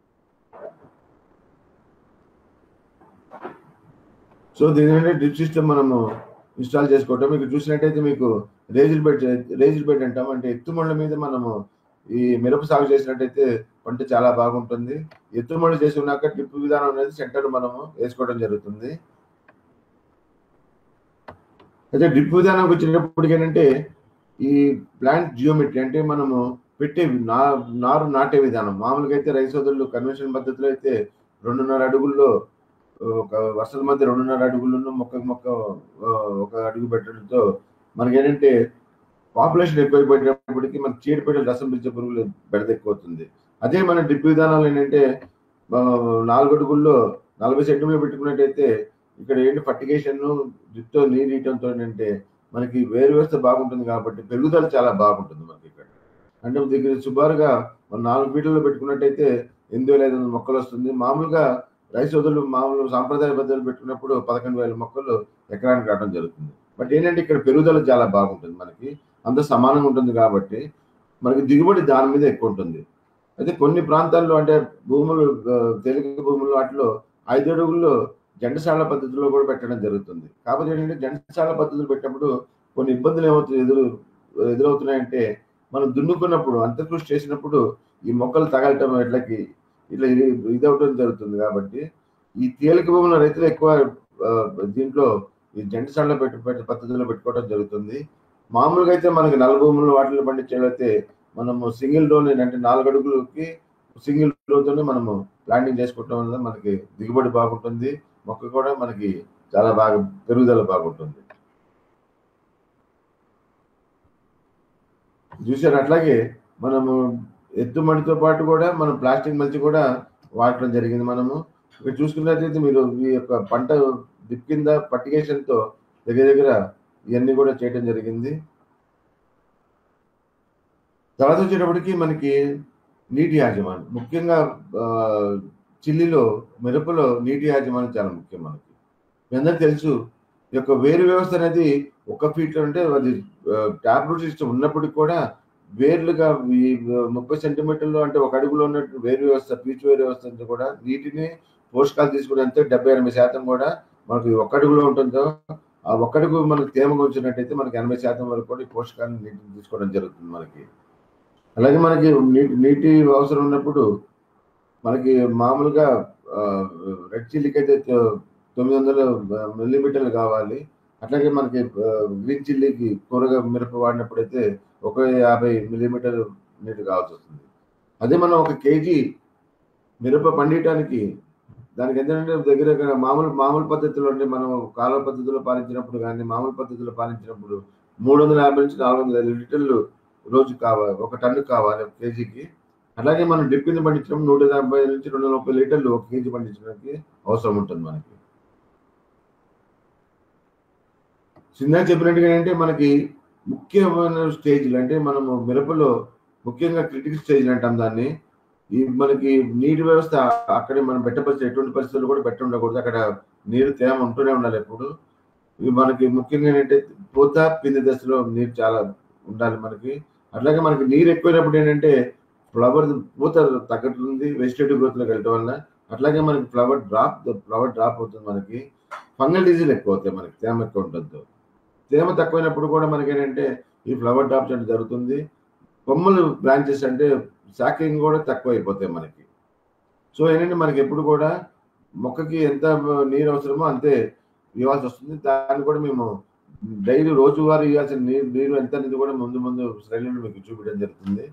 సో దీని ఏంటంటే డ్రిప్ సిస్టమ్ మనము ఇన్స్టాల్ చేసుకోవటం మీకు చూసినట్టయితే మీకు రేజిల్ బెడ్ రేజిల్ బెడ్ అంటాం అంటే ఎత్తుమళ్ళ మీద మనము ఈ మిరప సాగు చేసినట్టయితే పంట చాలా బాగుంటుంది ఎత్తుమడి చేసి ఉన్నాక డ్రిప్ విధానం అనేది సెంటర్ మనము వేసుకోవడం జరుగుతుంది అయితే డ్రిప్ విధానం వచ్చేటప్పటికి ఏంటంటే ఈ ప్లాంట్ జియోమెట్రీ అంటే మనము పెట్టే నా నారు నాటే విధానం మామూలుగా అయితే రైతు సోదరులు కన్వెన్షన్ పద్ధతిలో అయితే రెండున్నర అడుగుల్లో ఒక వర్షాల మధ్య రెండున్నర అడుగులను మొక్క మొక్క ఆ, ఒక అడుగు పెట్టడంతో మనకి ఏంటంటే పాపులేషన్ ఎక్కువైపోయేటప్పటికి మనకి చీడపీడలు రసం పిలిచే పురుగులు బెడద ఎక్కువ అవుతుంది అదే మన డ్రిప్ విధానాలు ఏంటంటే ఆ, నాలుగు అడుగుల్లో నలభై సెంటీమీటర్ పెట్టుకున్నట్టయితే ఇక్కడ ఏంటి ఫర్టిగేషన్ డ్రిప్తో నీరు ఇయటంతో ఏంటంటే మనకి వేరు వ్యవస్థ బాగుంటుంది కాబట్టి పెరుగుదల చాలా బాగుంటుంది మనకి ఇక్కడ అంటే దగ్గర సుమారుగా మన నాలుగు ఫీట్లలో పెట్టుకున్నట్టయితే ఎనిమిది వేల ఐదు వందల మొక్కలు వస్తుంది మామూలుగా రైతు సోదరులు మామూలు సాంప్రదాయ పద్ధతులు పెట్టుకున్నప్పుడు పదకొండు వేల మొక్కలు ఎకరానికి రావడం జరుగుతుంది బట్ ఏంటంటే ఇక్కడ పెరుగుదల చాలా బాగుంటుంది మనకి అంత సమానంగా ఉంటుంది కాబట్టి మనకి దిగుబడి దాని మీద ఎక్కువ ఉంటుంది అయితే కొన్ని ప్రాంతాల్లో అంటే భూములు ఆ, తేలిక భూములు వాటిలో ఐదు అడుగుల్లో జంటశాల పద్ధతిలో కూడా పెట్టడం జరుగుతుంది కాకపోతే ఏంటంటే జంటశాల పద్ధతులు పెట్టినప్పుడు కొన్ని ఇబ్బందులు ఏమవుతుంది ఎదురు ఎదురవుతున్నాయంటే మనం దున్నుకున్నప్పుడు అంతర్కృషి చేసినప్పుడు ఈ మొక్కలు తగలటం ఇట్లకి ఇట్లా ఇది ఇదవటం జరుగుతుంది కాబట్టి ఈ తేలిక భూముల రైతులు ఎక్కువ ఆ, దీంట్లో ఈ జంటశాలలో పెట్టు పెట్టు పద్ధతిలో పెట్టుకోవడం జరుగుతుంది మామూలుగా అయితే మనకి నల్ల భూములు వాటిలో పండించేలైతే మనము సింగిల్ డోన్ అంటే నాలుగు అడుగులకి సింగిల్ డోతోనే మనము ప్లాంటింగ్ చేసుకోవటం వల్ల మనకి దిగుబడి బాగుంటుంది మొక్క కూడా మనకి చాలా బాగా పెరుగుదల బాగుంటుంది చూసారు అట్లాగే మనము ఎత్తు మడితో పాటు కూడా మనం ప్లాస్టిక్ మల్చి కూడా వాడటం జరిగింది మనము ఇక్కడ చూసుకున్నట్లయితే మీరు ఈ యొక్క పంట దిప్ కింద పట్టికేషన్తో దగ్గర దగ్గర ఇవన్నీ కూడా చేయడం జరిగింది తర్వాత వచ్చేటప్పటికి మనకి నీటి యాజమాన్యం ముఖ్యంగా ఆ, చిల్లిలో మిరపలో నీటి యాజమాన్యం చాలా ముఖ్యం మనకి మీ అందరికీ తెలుసు ఈ యొక్క వేరు వ్యవస్థ అనేది ఒక ఫీట్ అంటే అది ట్యాప్ రూట్ సిస్టమ్ ఉన్నప్పటికీ కూడా వేర్లుగా ఈ ముప్పై సెంటీమీటర్లు అంటే ఒక అడుగులో ఉన్నట్టు వేరు వ్యవస్థ పీచు వేరు వ్యవస్థ అంతా కూడా నీటిని పోషకాలు తీసుకునేంత డెబ్బై ఎనభై శాతం కూడా మనకి ఒక అడుగులో ఉంటుందో ఆ ఒక్క అడుగు మనకు తేమగా ఉంచినట్టయితే మనకి ఎనభై శాతం వరకు కూడా ఈ పోషకాలను నీటిని తీసుకోవడం జరుగుతుంది మనకి అలాగే మనకి నీటి నీటి అవసరం ఉన్నప్పుడు మనకి మామూలుగా రెడ్ చిల్లీకి అయితే తొ- తొమ్మిది వందల మిల్లీమీటర్లు కావాలి అట్లాగే మనకి ఆ, గ్రీన్ చిల్లీకి కూరగా మిరప వాడినప్పుడైతే ఒక యాభై మిల్లీమీటర్ నీరు కావాల్సి వస్తుంది అదే మనం ఒక కేజీ మిరప పండియటానికి దానికి ఏంటంటే దగ్గర దగ్గర మామూలు మామూలు పద్ధతిలో అంటే మనం కాలువ పద్ధతిలో పాలించినప్పుడు కానీ మామూలు పద్ధతిలో పాలించినప్పుడు మూడు వందల యాభై నుంచి నాలుగు వందల లీటర్లు రోజు కావాలి ఒక టన్ను కావాలి ఒక కేజీకి అలాగే మనం డ్రిప్ కింద పండించినప్పుడు నూట యాభై నుంచి రెండు వందల ముప్పై లీటర్లు ఒక కేజీ పండించడానికి అవసరం ఉంటుంది మనకి సిందాక చెప్పినట్టుగా అంటే మనకి ముఖ్యమైన స్టేజ్లు అంటే మనము మిరపలో ముఖ్యంగా క్రిటికల్ స్టేజ్ అంటాం దాన్ని ఈ మనకి నీటి వ్యవస్థ అక్కడే మనం పెట్ట పరిస్థితి ఎటువంటి పరిస్థితుల్లో కూడా పెట్ట ఉండకూడదు అక్కడ నీరు తేమ ఉంటూనే ఉండాలి ఎప్పుడు ఇవి మనకి ముఖ్యంగా ఏంటంటే పూత పిండి దశలో నీరు చాలా ఉండాలి మనకి అట్లాగే మనకి నీరు ఎక్కువైనప్పుడు ఏంటంటే ఫ్లవర్ పూత తగ్గట్టుంది వెజిటేటివ్ గ్రోత్ లోకి వెళ్ళటం వల్ల అట్లాగే మనకి ఫ్లవర్ డ్రాప్ ఫ్లవర్ డ్రాప్ అవుతుంది మనకి ఫంగల్ డిజీజ్ ఎక్కువ అవుతాయి మనకి తేమ ఎక్కువ ఉంటుంది తేమ తక్కువైనప్పుడు కూడా మనకి ఏంటంటే ఈ ఫ్లవర్ డ్రాప్స్ అంటే జరుగుతుంది కొమ్మలు బ్రాంచెస్ అంటే శాకింగ్ కూడా తక్కువ అయిపోతాయి మనకి సో ఏంటంటే మనకి ఎప్పుడు కూడా మొక్కకి ఎంత నీరు అవసరమో అంతే ఇవ్వాల్సి వస్తుంది దాన్ని కూడా మేము డైలీ రోజువారీ ఇవ్వాల్సిన నీరు నీరు ఎంత అనేది కూడా ముందు ముందు శ్రేణులు మీకు చూపించడం జరుగుతుంది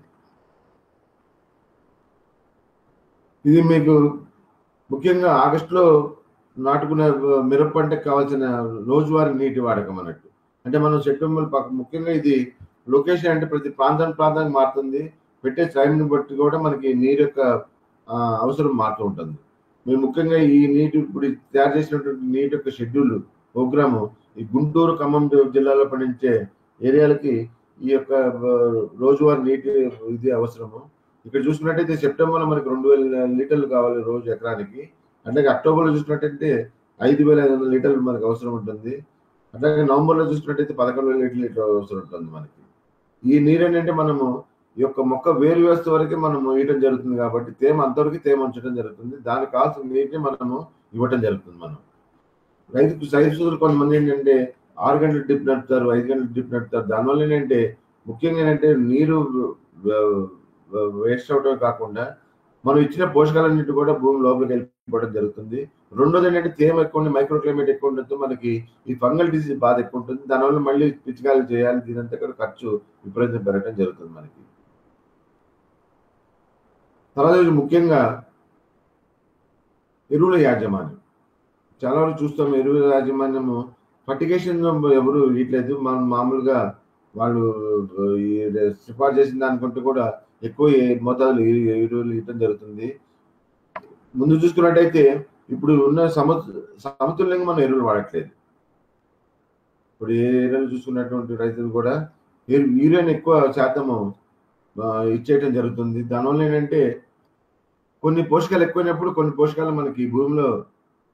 ఇది మీకు ముఖ్యంగా ఆగస్టులో నాటుకునే మిరప పంటకు కావాల్సిన రోజువారీ నీటి వాడకం అన్నట్టు అంటే మనం సెప్టెంబర్ పక్క ముఖ్యంగా ఇది లొకేషన్ అంటే ప్రతి ప్రాంతం ప్రాంతానికి మారుతుంది పెట్టే టైంని బట్టి కూడా మనకి నీరు యొక్క ఆ, అవసరం మారుతూ ఉంటుంది మేము ముఖ్యంగా ఈ నీటి ఇప్పుడు తయారు చేసినటువంటి నీటి యొక్క షెడ్యూల్ ప్రోగ్రాము ఈ గుంటూరు ఖమ్మం జిల్లాలో పండించే ఏరియాలకి ఈ యొక్క ఆ, రోజువారీ నీటి ఇది అవసరము ఇక్కడ చూసుకున్నట్టయితే సెప్టెంబర్లో మనకి రెండు వేల లీటర్లు కావాలి రోజు ఎకరానికి అట్లాగే అక్టోబర్లో చూసినట్టయితే ఐదు వేల ఐదు వందల లీటర్లు మనకు అవసరం ఉంటుంది అట్లాగే నవంబర్లో చూసినట్టయితే పదకొండు వేల లీటర్లు లీటర్ అవసరం ఉంటుంది మనకి ఈ నీరు ఏంటంటే మనము ఈ యొక్క మొక్క వేరు వ్యవస్థ వరకే మనం ఇవ్వడం జరుగుతుంది కాబట్టి తేమ అంతవరకు తేమ ఉంచడం జరుగుతుంది దానికి కావాల్సిన నీటిని మనము ఇవ్వటం జరుగుతుంది మనం రైతుకు రైతులు కొంతమంది ఏంటంటే ఆరు గంటల డ్రిప్ నడుపుతారు ఐదు గంటల డ్రిప్ నడుపుతారు దానివల్ల ఏంటంటే ముఖ్యంగా ఏంటంటే నీరు వేస్ట్ అవటమే కాకుండా మనం ఇచ్చిన పోషకాలన్నింటి కూడా భూమి లోపలికి వెళ్ళిపోవడం జరుగుతుంది రెండోది ఏంటంటే తేమ ఎక్కువ ఉండి మైక్రో క్లైమేట్ ఎక్కువ ఉండడంతో మనకి ఈ ఫంగల్ డిసీజ్ బాధ ఎక్కువ ఉంటుంది దానివల్ల మళ్ళీ పిచికాలు చేయాలి దీనంతా కూడా ఖర్చు విపరీతం పెరగడం జరుగుతుంది మనకి తర్వాత ఇది ముఖ్యంగా ఎరువుల యాజమాన్యం చాలా వరకు చూస్తాం ఎరువుల యాజమాన్యము ఫర్టిగేషన్ ఎవరు ఇట్లేదు మనం మామూలుగా వాళ్ళు ఈ సిఫార్సు చేసిన దానికంటే కూడా ఎక్కువ ఏ- మోతాదులో ఎరు- ఎరువులు ఇవ్వడం జరుగుతుంది ముందు చూసుకున్నట్టయితే ఇప్పుడు ఉన్న సమ సమతుల్యంగా మనం ఎరువులు వాడట్లేదు ఇప్పుడు ఏ ఏరియాలో చూసుకున్నటువంటి రైతులు కూడా ఎరు- యూరియాని ఎక్కువ శాతము ఆ, ఇచ్చేయటం జరుగుతుంది దానివల్ల ఏంటంటే కొన్ని పోషకాలు ఎక్కువైనప్పుడు కొన్ని పోషకాలు మనకి భూమిలో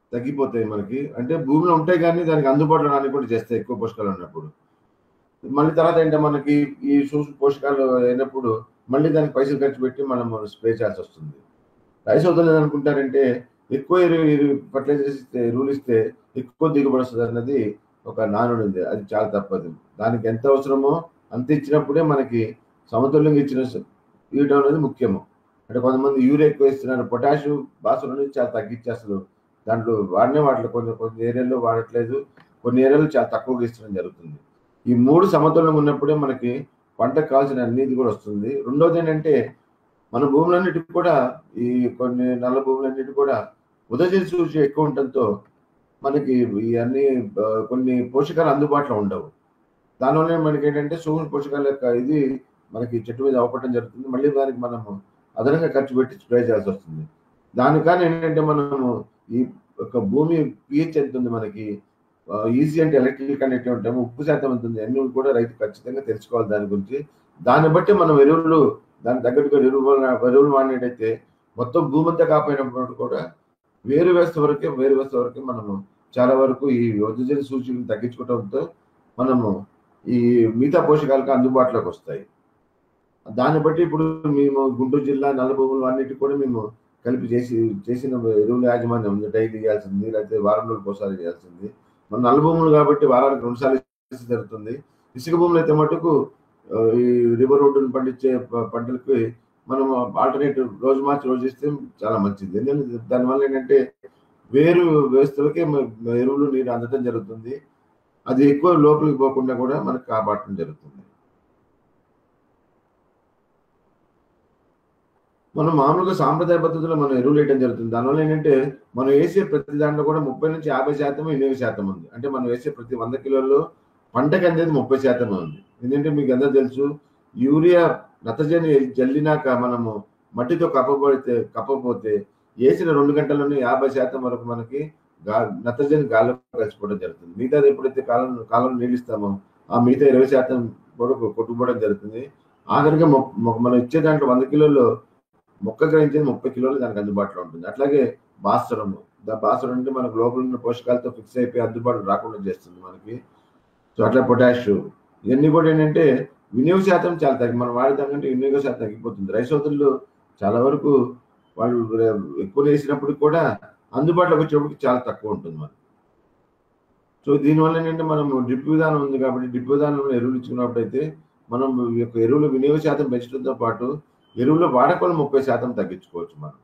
తగ్గిపోతాయి మనకి అంటే భూమిలో ఉంటాయి కానీ దానికి అందుబాటులో రాని కూడా చేస్తాయి ఎక్కువ పోషకాలు ఉన్నప్పుడు మళ్ళీ తర్వాత ఏంటంటే మనకి ఈ సూక్ష్మ పోషకాలు అయినప్పుడు మళ్ళీ దానికి పైసలు ఖర్చు పెట్టి మనం స్ప్రే చేయాల్సి వస్తుంది రైస్ అవుతుంది అనుకుంటారంటే ఎక్కువ ఎరువు ఫర్టిలైజర్స్ ఇస్తే ఎరువులు ఇస్తే ఎక్కువ దిగుబడి వస్తుంది అన్నది ఒక నానుడు ఉంది అది చాలా తప్పదు దానికి ఎంత అవసరమో అంత ఇచ్చినప్పుడే మనకి సమతుల్యంగా ఇచ్చిన ఇవ్వడం అనేది ముఖ్యము అంటే కొంతమంది యూరియా ఎక్కువ ఇస్తున్నారు పొటాషియం బాసులు అనేది చాలా తగ్గించేస్తారు దాంట్లో వాడినే వాడలేదు కొన్ని కొన్ని ఏరియాల్లో వాడట్లేదు కొన్ని ఏరియాలో చాలా తక్కువగా ఇస్తడం జరుగుతుంది ఈ మూడు సమతుల్యంగా ఉన్నప్పుడే మనకి పంటకు కావాల్సిన అన్నిది కూడా వస్తుంది రెండోది ఏంటంటే మన భూములన్నిటికి కూడా ఈ కొన్ని నల్ల భూములన్నిటి కూడా ఉదయ సూచి ఎక్కువ ఉండటంతో మనకి ఈ అన్ని ఆ, కొన్ని పోషకాలు అందుబాటులో ఉండవు దానివల్ల మనకి ఏంటంటే సూక్ష్మ పోషకాల యొక్క ఇది మనకి చెట్టు మీద అవపడటం జరుగుతుంది మళ్ళీ దానికి మనము అదనంగా ఖర్చు పెట్టి స్ప్రే చేయాల్సి వస్తుంది దానికని ఏంటంటే మనము ఈ యొక్క భూమి పిహెచ్ ఎంత ఉంది మనకి ఈజీ అంటే ఎలక్ట్రికల్ కనెక్ట్ ఉంటాము ఉప్పు శాతం ఎంత ఉంది అన్ని కూడా రైతు ఖచ్చితంగా తెలుసుకోవాలి దాని గురించి దాన్ని బట్టి మనం ఎరువులు దాని తగ్గట్టుగా ఎరువులు ఎరువులు వాడినట్టయితే మొత్తం భూమి అంతా కాపాడినప్పుడు కూడా వేరు వ్యవస్థ వరకే వేరు వ్యవస్థ వరకే మనము చాలా వరకు ఈ వృద్ధజన సూచనలు తగ్గించుకోవడంతో మనము ఈ మిగతా పోషకాలకు అందుబాటులోకి వస్తాయి దాన్ని బట్టి ఇప్పుడు మేము గుంటూరు జిల్లా నల్లభూములు అన్నిటి కూడా మేము కలిపి చేసి చేసిన ఎరువుల యాజమాన్యం ఉంది డైలీ చేయాల్సింది లేకపోతే వారం రోజులకు ఒకసారి చేయాల్సింది మన నల్ల భూములు కాబట్టి వారానికి రెండు సార్లు చేసి జరుగుతుంది ఇసుక భూములు అయితే మటుకు ఆ, ఈ రివర్ రోడ్డును పండించే ప- పంటలకి మనం ఆల్టర్నేటివ్ రోజు మార్చి రోజు ఇస్తే చాలా మంచిది ఎందుకంటే దానివల్ల ఏంటంటే వేరు వ్యవస్థలకే మ- మ- ఎరువులు నీరు అందడం జరుగుతుంది అది ఎక్కువ లోపలికి పోకుండా కూడా మనకు కాపాడటం జరుగుతుంది మనం మామూలుగా సాంప్రదాయ పద్ధతిలో మనం ఎరువులు వేయడం జరుగుతుంది దానివల్ల ఏంటంటే మనం వేసే ప్రతి దాంట్లో కూడా ముప్పై నుంచి యాభై శాతం ఎనిమిది శాతం ఉంది అంటే మనం వేసే ప్రతి వంద కిలోల్లో పంటకి అనేది ముప్పై శాతం ఉంది ఎందుకంటే మీకు అందరూ తెలుసు యూరియా నత్రజని జల్లినాక మనము మట్టితో కప్పబడితే కప్పపోతే వేసిన రెండు గంటల్లోనే యాభై శాతం వరకు మనకి గా నత్రజని గాల్లో కలిసిపోవడం జరుగుతుంది మిగతాది ఎప్పుడైతే కాలం కాలంలో నీళ్ళు ఇస్తామో ఆ మిగతా ఇరవై శాతం కూడా కొట్టుకుపోవడం జరుగుతుంది ఆఖరిగా మొ- మొ- మనం ఇచ్చే దాంట్లో వంద కిలోల్లో మొక్క గ్రహించేది ముప్పై కిలోలు దానికి అందుబాటులో ఉంటుంది అట్లాగే భాస్వరం దా భాస్వరం అంటే మనకు లోపల ఉన్న పోషకాలతో ఫిక్స్ అయిపోయి అందుబాటులో రాకుండా చేస్తుంది మనకి సో అట్లా పొటాష్ ఇవన్నీ కూడా ఏంటంటే వినియోగ శాతం చాలా తగ్గి మనం వాడేదానికంటే వినియోగ శాతం తగ్గిపోతుంది రైస్ సోదరులు చాలా వరకు వాళ్ళు ఎక్కువ వేసినప్పుడు కూడా అందుబాటులోకి వచ్చేప్పటికి చాలా తక్కువ ఉంటుంది మనకి సో దీనివల్ల ఏంటంటే మనం డ్రిప్ విధానం ఉంది కాబట్టి డ్రిప్ విధానంలో ఎరువులు ఇచ్చుకున్నప్పుడు అయితే మనం ఈ యొక్క ఎరువుల వినియోగ శాతం పెంచడంతో పాటు ఎరువుల వాడకం ముప్పై శాతం తగ్గించుకోవచ్చు మనం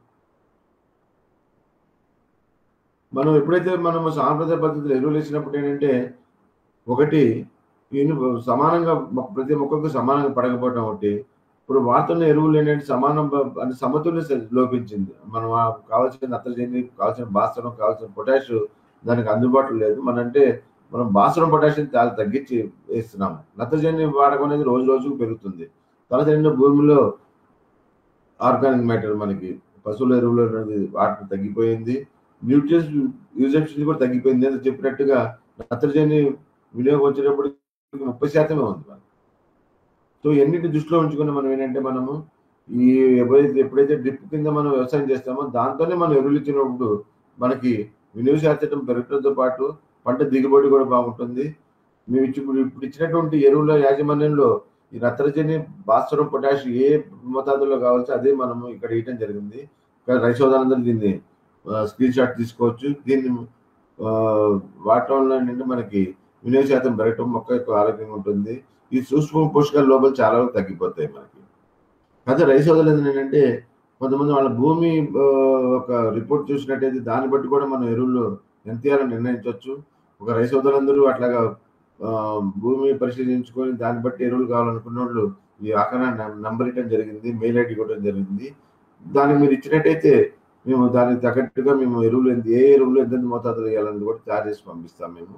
మనం ఎప్పుడైతే మనం సాంప్రదాయ పద్ధతిలో ఎరువులు వేసినప్పుడు ఏంటంటే ఒకటి ఇను సమానంగా మొ- ప్రతి మొక్కకు సమానంగా పడకపోవడం ఒకటి ఇప్పుడు వాడుతున్న ఎరువులు ఏంటంటే సమానం బ- అంటే సమతుల్య స- లోపించింది మనం ఆ కావాల్సిన నత్రజని కావాల్సిన భాస్వరం కావాల్సిన పొటాష్ దానికి అందుబాటులో లేదు మన అంటే మనం భాస్వరం పొటాషియం చాలా తగ్గించి వేస్తున్నాము నత్రజని వాడకం అనేది రోజు రోజుకు పెరుగుతుంది తర్వాత ఏంటంటే భూమిలో ఆర్గానిక్ మ్యాటర్ మనకి పశువుల ఎరువులు అనేది వాడటం తగ్గిపోయింది న్యూట్రియన్స్ యూజెన్స్ కూడా తగ్గిపోయింది అని చెప్పినట్టుగా నత్రజని వినియోగం వచ్చేటప్పటికి ముప్పై శాతమే ఉంది మనకి సో ఎన్నిటి దృష్టిలో ఉంచుకుని మనం ఏంటంటే మనము ఈ ఎప్పుడైతే ఎప్పుడైతే డ్రిప్ కింద మనం వ్యవసాయం చేస్తామో దాంతోనే మనం ఎరువులు ఇచ్చినప్పుడు మనకి వినియోగ శాతం పెరగడంతో పాటు పంట దిగుబడి కూడా బాగుంటుంది మేము ఇచ్చి ఇప్పుడు ఇప్పుడు ఇచ్చినటువంటి ఎరువుల యాజమాన్యంలో ఈ నత్రజని భాస్వరం పొటాష్ ఏ మోతాదులో కావాల్సి అదే మనము ఇక్కడ ఇవ్వడం జరిగింది ఇక్కడ రైతు సోదరులందరూ దీన్ని స్క్రీన్ షాట్ తీసుకోవచ్చు దీన్ని ఆ, వాడటం వల్ల ఏంటంటే మనకి వినియోగ శాతం పెరగటం మొక్క ఎక్కువ ఆరోగ్యంగా ఉంటుంది ఈ సూక్ష్మ పోషకాల లోపల చాలా వరకు తగ్గిపోతాయి మనకి అయితే రైతు సోదరులు ఏంటంటే కొంతమంది వాళ్ళ భూమి ఆ, ఒక రిపోర్ట్ చూసినట్టయితే దాన్ని బట్టి కూడా మనం ఎరువులు ఎంత వేయాలని నిర్ణయించవచ్చు ఒక రైతు సోదరులందరూ అట్లాగా ఆ, భూమి పరిశీలించుకొని దాన్ని బట్టి ఎరువులు కావాలనుకున్న వాళ్ళు ఈ ఆకరణ నంబర్ ఇవ్వడం జరిగింది మెయిల్ ఐడి ఇవ్వడం జరిగింది దానికి మీరు ఇచ్చినట్టయితే మేము దానికి తగ్గట్టుగా మేము ఎరువులు ఎంత ఏ ఎరువులు ఎంత మోతాదులో వేయాలని కూడా తయారు చేసి పంపిస్తాం మేము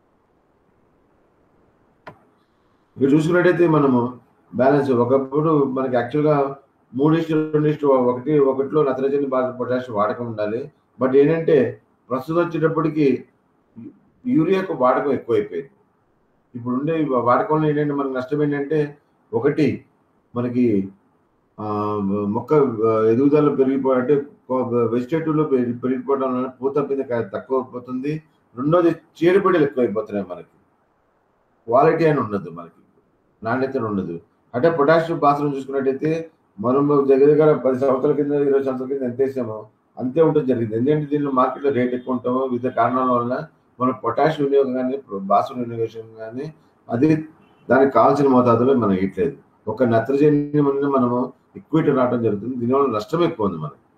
ఇక్కడ చూసుకున్నట్టయితే మనము బ్యాలెన్స్ ఒకప్పుడు మనకి యాక్చువల్గా మూడు ఇష్టు రెండు ఇష్టు ఒకటి ఒకటిలో నత్రజని బాగా పొటాషియం వాడకం ఉండాలి బట్ ఏంటంటే ప్రస్తుతం వచ్చేటప్పటికి యూరియాకు వాడకం ఎక్కువైపోయింది ఇప్పుడు ఉండే ఈ వాడకంలో ఏంటంటే మనకు నష్టం ఏంటంటే ఒకటి మనకి ఆ, మొక్క ఆ, ఎదుగుదల పెరిగిపో అంటే వెజిటేటివ్ లో పెరిగి- పెరిగిపోవడం వలన పూత మీద కాయ తక్కువ అయిపోతుంది రెండోది చీడపీడలు ఎక్కువైపోతున్నాయి మనకి క్వాలిటీ అని ఉండదు మనకి నాణ్యత ఉండదు అంటే పొటాషియం పాత్రను చూసుకున్నట్టయితే మనం దగ్గర దగ్గర పది సంవత్సరాల కింద ఇరవై సంవత్సరాల కింద ఎంత వేసామో అంతే ఉంటుంది జరిగింది ఎందుకంటే దీనిలో మార్కెట్లో రేట్ ఎక్కువ ఉంటామో వివిధ కారణాల వల్ల మన పొటాష్ వినియోగం కానీ భాస్వర వినియోగం కానీ అది దానికి కావాల్సిన మోతాదులో మనం ఇట్లేదు ఒక నత్రజని వలన మనము ఎక్కువ రావడం జరుగుతుంది దీనివల్ల నష్టం ఎక్కువ ఉంది మనకి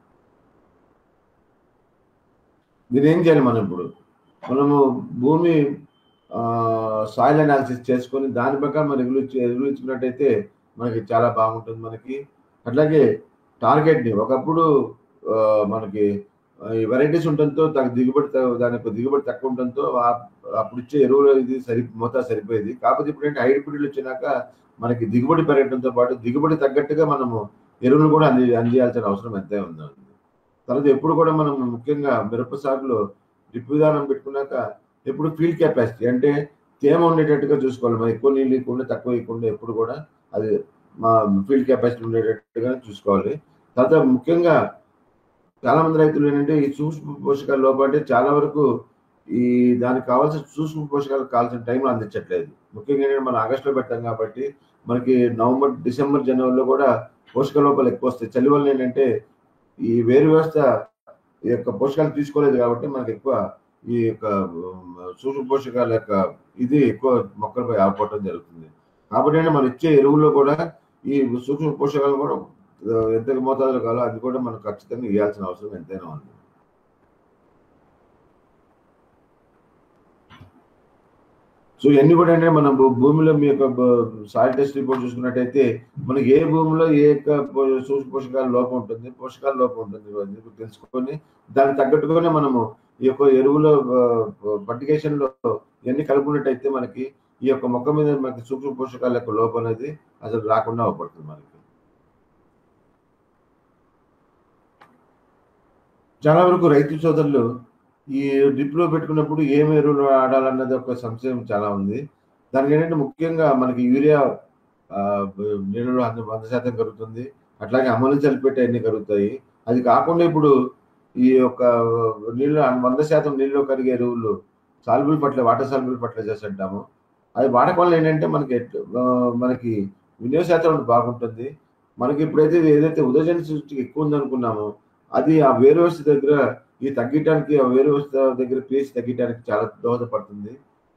దీని ఏం చేయాలి మనం ఇప్పుడు మనము భూమి సాయిల్ అనాలిసిస్ చేసుకొని దాని ప్రకారం మనం ఎరువులు ఇచ్చి- ఎరువులు ఇచ్చుకున్నట్టయితే మనకి చాలా బాగుంటుంది మనకి అట్లాగే టార్గెట్ని ఒకప్పుడు ఆ, మనకి ఆ, ఈ వెరైటీస్ ఉండటంతో దానికి దిగుబడి త- దానికి దిగుబడి తక్కువ ఉండటంతో ఆ- అప్పుడు ఇచ్చే ఎరువులు ఇది సరి మోతా సరిపోయేది కాకపోతే ఇప్పుడు ఏంటి హైబ్రిడ్లు వచ్చినాక మనకి దిగుబడి పెరగడంతో పాటు దిగుబడి తగ్గట్టుగా మనము ఎరువులు కూడా అంది అందియాల్సిన అవసరం ఎంతే ఉంది తర్వాత ఎప్పుడు కూడా మనం ముఖ్యంగా మిరప సాగులో డ్రిప్ విధానం పెట్టుకున్నాక ఎప్పుడు ఫీల్డ్ కెపాసిటీ అంటే తేమ ఉండేటట్టుగా చూసుకోవాలి మనం ఎక్కువ నీళ్ళు ఇవ్వకుండా తక్కువ ఇవ్వకుండా ఎప్పుడు కూడా అది మా ఫీల్డ్ కెపాసిటీ ఉండేటట్టుగా చూసుకోవాలి తర్వాత ముఖ్యంగా చాలా మంది రైతులు ఏంటంటే ఈ సూక్ష్మ పోషకాల లోపం అంటే చాలా వరకు ఈ దానికి కావాల్సిన సూక్ష్మ పోషకాలు కావాల్సిన టైంలో అందించట్లేదు ముఖ్యంగా ఏంటంటే మనం ఆగస్టులో పెట్టాం కాబట్టి మనకి నవంబర్ డిసెంబర్ జనవరిలో కూడా పోషక లోపాలు ఎక్కువ వస్తాయి చలి వల్ల ఏంటంటే ఈ వేరు వ్యవస్థ ఈ యొక్క పోషకాలు తీసుకోలేదు కాబట్టి మనకి ఎక్కువ ఈ యొక్క ఉమ్, సూక్ష్మ పోషకాల యొక్క ఇది ఎక్కువ మొక్కలపై ఆపడం జరుగుతుంది కాబట్టి ఏంటంటే మనం ఇచ్చే ఎరువుల్లో కూడా ఈ సూక్ష్మ పోషకాలు కూడా ఆ, ఎంత మోతాదులో కావాలో అది కూడా మనం ఖచ్చితంగా ఇవ్వాల్సిన అవసరం ఎంతైనా ఉంది సో ఇవన్నీ కూడా అంటే మనం భూ- భూమిలో మీ యొక్క సాయిల్ టెస్ట్ రిపోర్ట్ చూసుకున్నట్టయితే మనకి ఏ భూమిలో ఏ యొక్క పో- సూక్ష్మ పోషకాల లోపం ఉంటుంది పోషకాల లోపం ఉంటుంది ఇవన్నీ తెలుసుకొని దానికి తగ్గట్టుగానే మనము ఈ యొక్క ఎరువుల పర్టికేషన్ లో ఇవన్నీ కలుపుకున్నట్టయితే మనకి ఈ యొక్క మొక్క మీద మనకి సూక్ష్మ పోషకాల యొక్క లోపం అనేది అసలు రాకుండా అవపడుతుంది మనకి చాలా వరకు రైతు సోదరులు ఈ డ్రిప్ లో పెట్టుకున్నప్పుడు ఏం ఎరువులు వాడాలన్నది ఒక సంశయం చాలా ఉంది దానికి ఏంటంటే ముఖ్యంగా మనకి యూరియా ఆ, నీళ్ళలో వంద వంద శాతం కరుగుతుంది అట్లాగే అమలు చలిపెట్టే అన్ని కరుగుతాయి అది కాకుండా ఇప్పుడు ఈ యొక్క నీళ్ళు వంద శాతం నీళ్ళలో కరిగే ఎరువులు సాల్బుల్ పట్ల వాటర్ సాల్బుల్ పట్ల చేస్తుంటాము అది వాడకం వల్ల ఏంటంటే మనకి ఎట్- ఆ, మనకి వినియోగ శాతం బాగుంటుంది మనకి ఇప్పుడైతే ఏదైతే ఉదజన సృష్టి ఎక్కువ ఉందనుకున్నామో అది ఆ వేరు వ్యవస్థ దగ్గర ఈ తగ్గటానికి ఆ వేరు వ్యవస్థ దగ్గర పీహెచ్ తగ్గటానికి చాలా దోహదపడుతుంది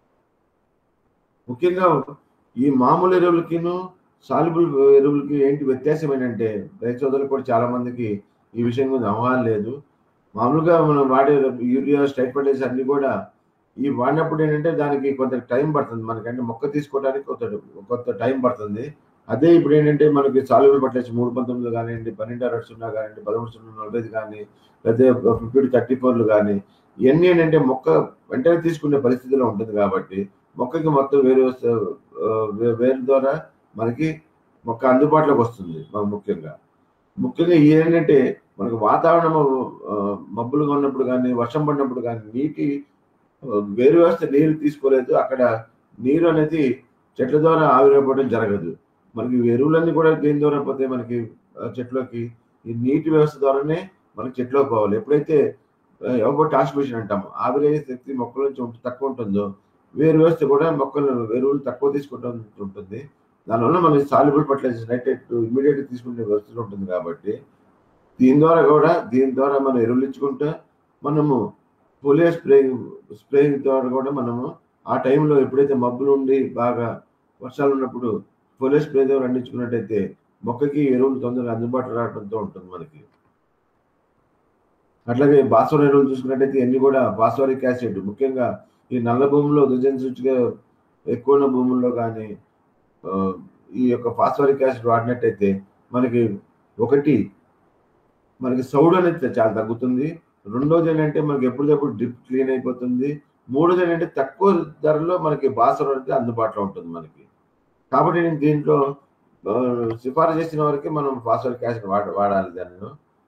ముఖ్యంగా ఈ మామూలు ఎరువులకిను సాల్యుబుల్ ఎరువులకి ఏంటి వ్యత్యాసం ఏంటంటే రైతు సోదరులు కూడా చాలా మందికి ఈ విషయం గురించి అవగాహన లేదు మామూలుగా మనం వాడే యూరియా స్టైట్ ఫర్టిలైజర్స్ అన్ని కూడా ఈ వాడినప్పుడు ఏంటంటే దానికి కొంత టైం పడుతుంది మనకంటే మొక్క తీసుకోవడానికి కొంత కొంత టైం పడుతుంది అదే ఇప్పుడు ఏంటంటే మనకి సాల్యుబుల్ ఫర్టిలైజర్స్ మూడు పంతొమ్మిది కానివ్వండి పన్నెండు అరవై సున్నా కానివ్వండి పదమూడు సున్నా నలభై ఐదు కానీ లేకపోతే ఫిఫ్టీ థర్టీ ఫోర్లు కానీ ఇవన్నీ ఏంటంటే మొక్క వెంటనే తీసుకునే పరిస్థితిలో ఉంటుంది కాబట్టి మొక్కకి మొత్తం వేరు వస్త- ఆ, వే- వేరు ద్వారా మనకి మొక్క అందుబాటులోకి వస్తుంది మన ముఖ్యంగా ముఖ్యంగా ఈ ఏంటంటే మనకు వాతావరణం ఆ, మబ్బులుగా ఉన్నప్పుడు కానీ వర్షం పడినప్పుడు కానీ నీటి ఆ, వేరు వ్యవస్థ నీరు తీసుకోలేదు అక్కడ నీరు అనేది చెట్ల ద్వారా ఆవిరైపోవడం జరగదు మనకి ఈ ఎరువులన్నీ కూడా దేని ద్వారా పోతే మనకి ఆ, చెట్లోకి ఈ నీటి వ్యవస్థ ద్వారానే మనకి చెట్లోకి పోవాలి ఎప్పుడైతే ఎవరో ట్రాన్స్మిషన్ అంటాము ఆవిరయ్యే శక్తి మొక్కల నుంచి ఉంట- తక్కువ ఉంటుందో వేరు వ్యవస్థ కూడా మొక్కలు ఎరువులు తక్కువ తీసుకుంటూ ఉంటుంది దానివల్ల మనకి సాల్యుబుల్ ఫర్టిలైజర్స్ నైట్రేట్ ఇమీడియట్ తీసుకునే వ్యవస్థలు ఉంటుంది కాబట్టి దీని ద్వారా కూడా దీని ద్వారా మనం ఎరువులు ఇచ్చుకుంటే మనము పోలియో స్ప్రేయింగ్ స్ప్రేయింగ్ ద్వారా కూడా మనము ఆ టైంలో ఎప్పుడైతే మబ్బులు ఉండి బాగా వర్షాలు ఉన్నప్పుడు పోలియో స్ప్రే ద్వారా అందించుకున్నట్టయితే మొక్కకి ఎరువులు తొందరగా అందుబాటులో రావడంతో ఉంటుంది మనకి అట్లాగే భాస్వర ఎరువులు చూసుకున్నట్టయితే ఇవన్నీ కూడా భాస్వరిక్ యాసిడ్ ముఖ్యంగా ఈ నల్ల భూముల్లో దుజన్ సూచిగా ఎక్కువ ఉన్న భూముల్లో కానీ ఆ, ఈ యొక్క ఫాస్ఫరిక్ యాసిడ్ వాడినట్టయితే మనకి ఒకటి మనకి సౌడు అనేది చాలా తగ్గుతుంది రెండోది ఏంటంటే మనకి ఎప్పటికప్పుడు డ్రిప్ క్లీన్ అయిపోతుంది మూడోది ఏంటంటే తక్కువ ధరలో మనకి భాస్వరం అనేది అందుబాటులో ఉంటుంది మనకి కాబట్టి నేను దీంట్లో ఆ, సిఫారసు చేసిన వరకు మనం ఫాస్ఫరిక్ యాసిడ్ వాడ వాడాలి దానిలో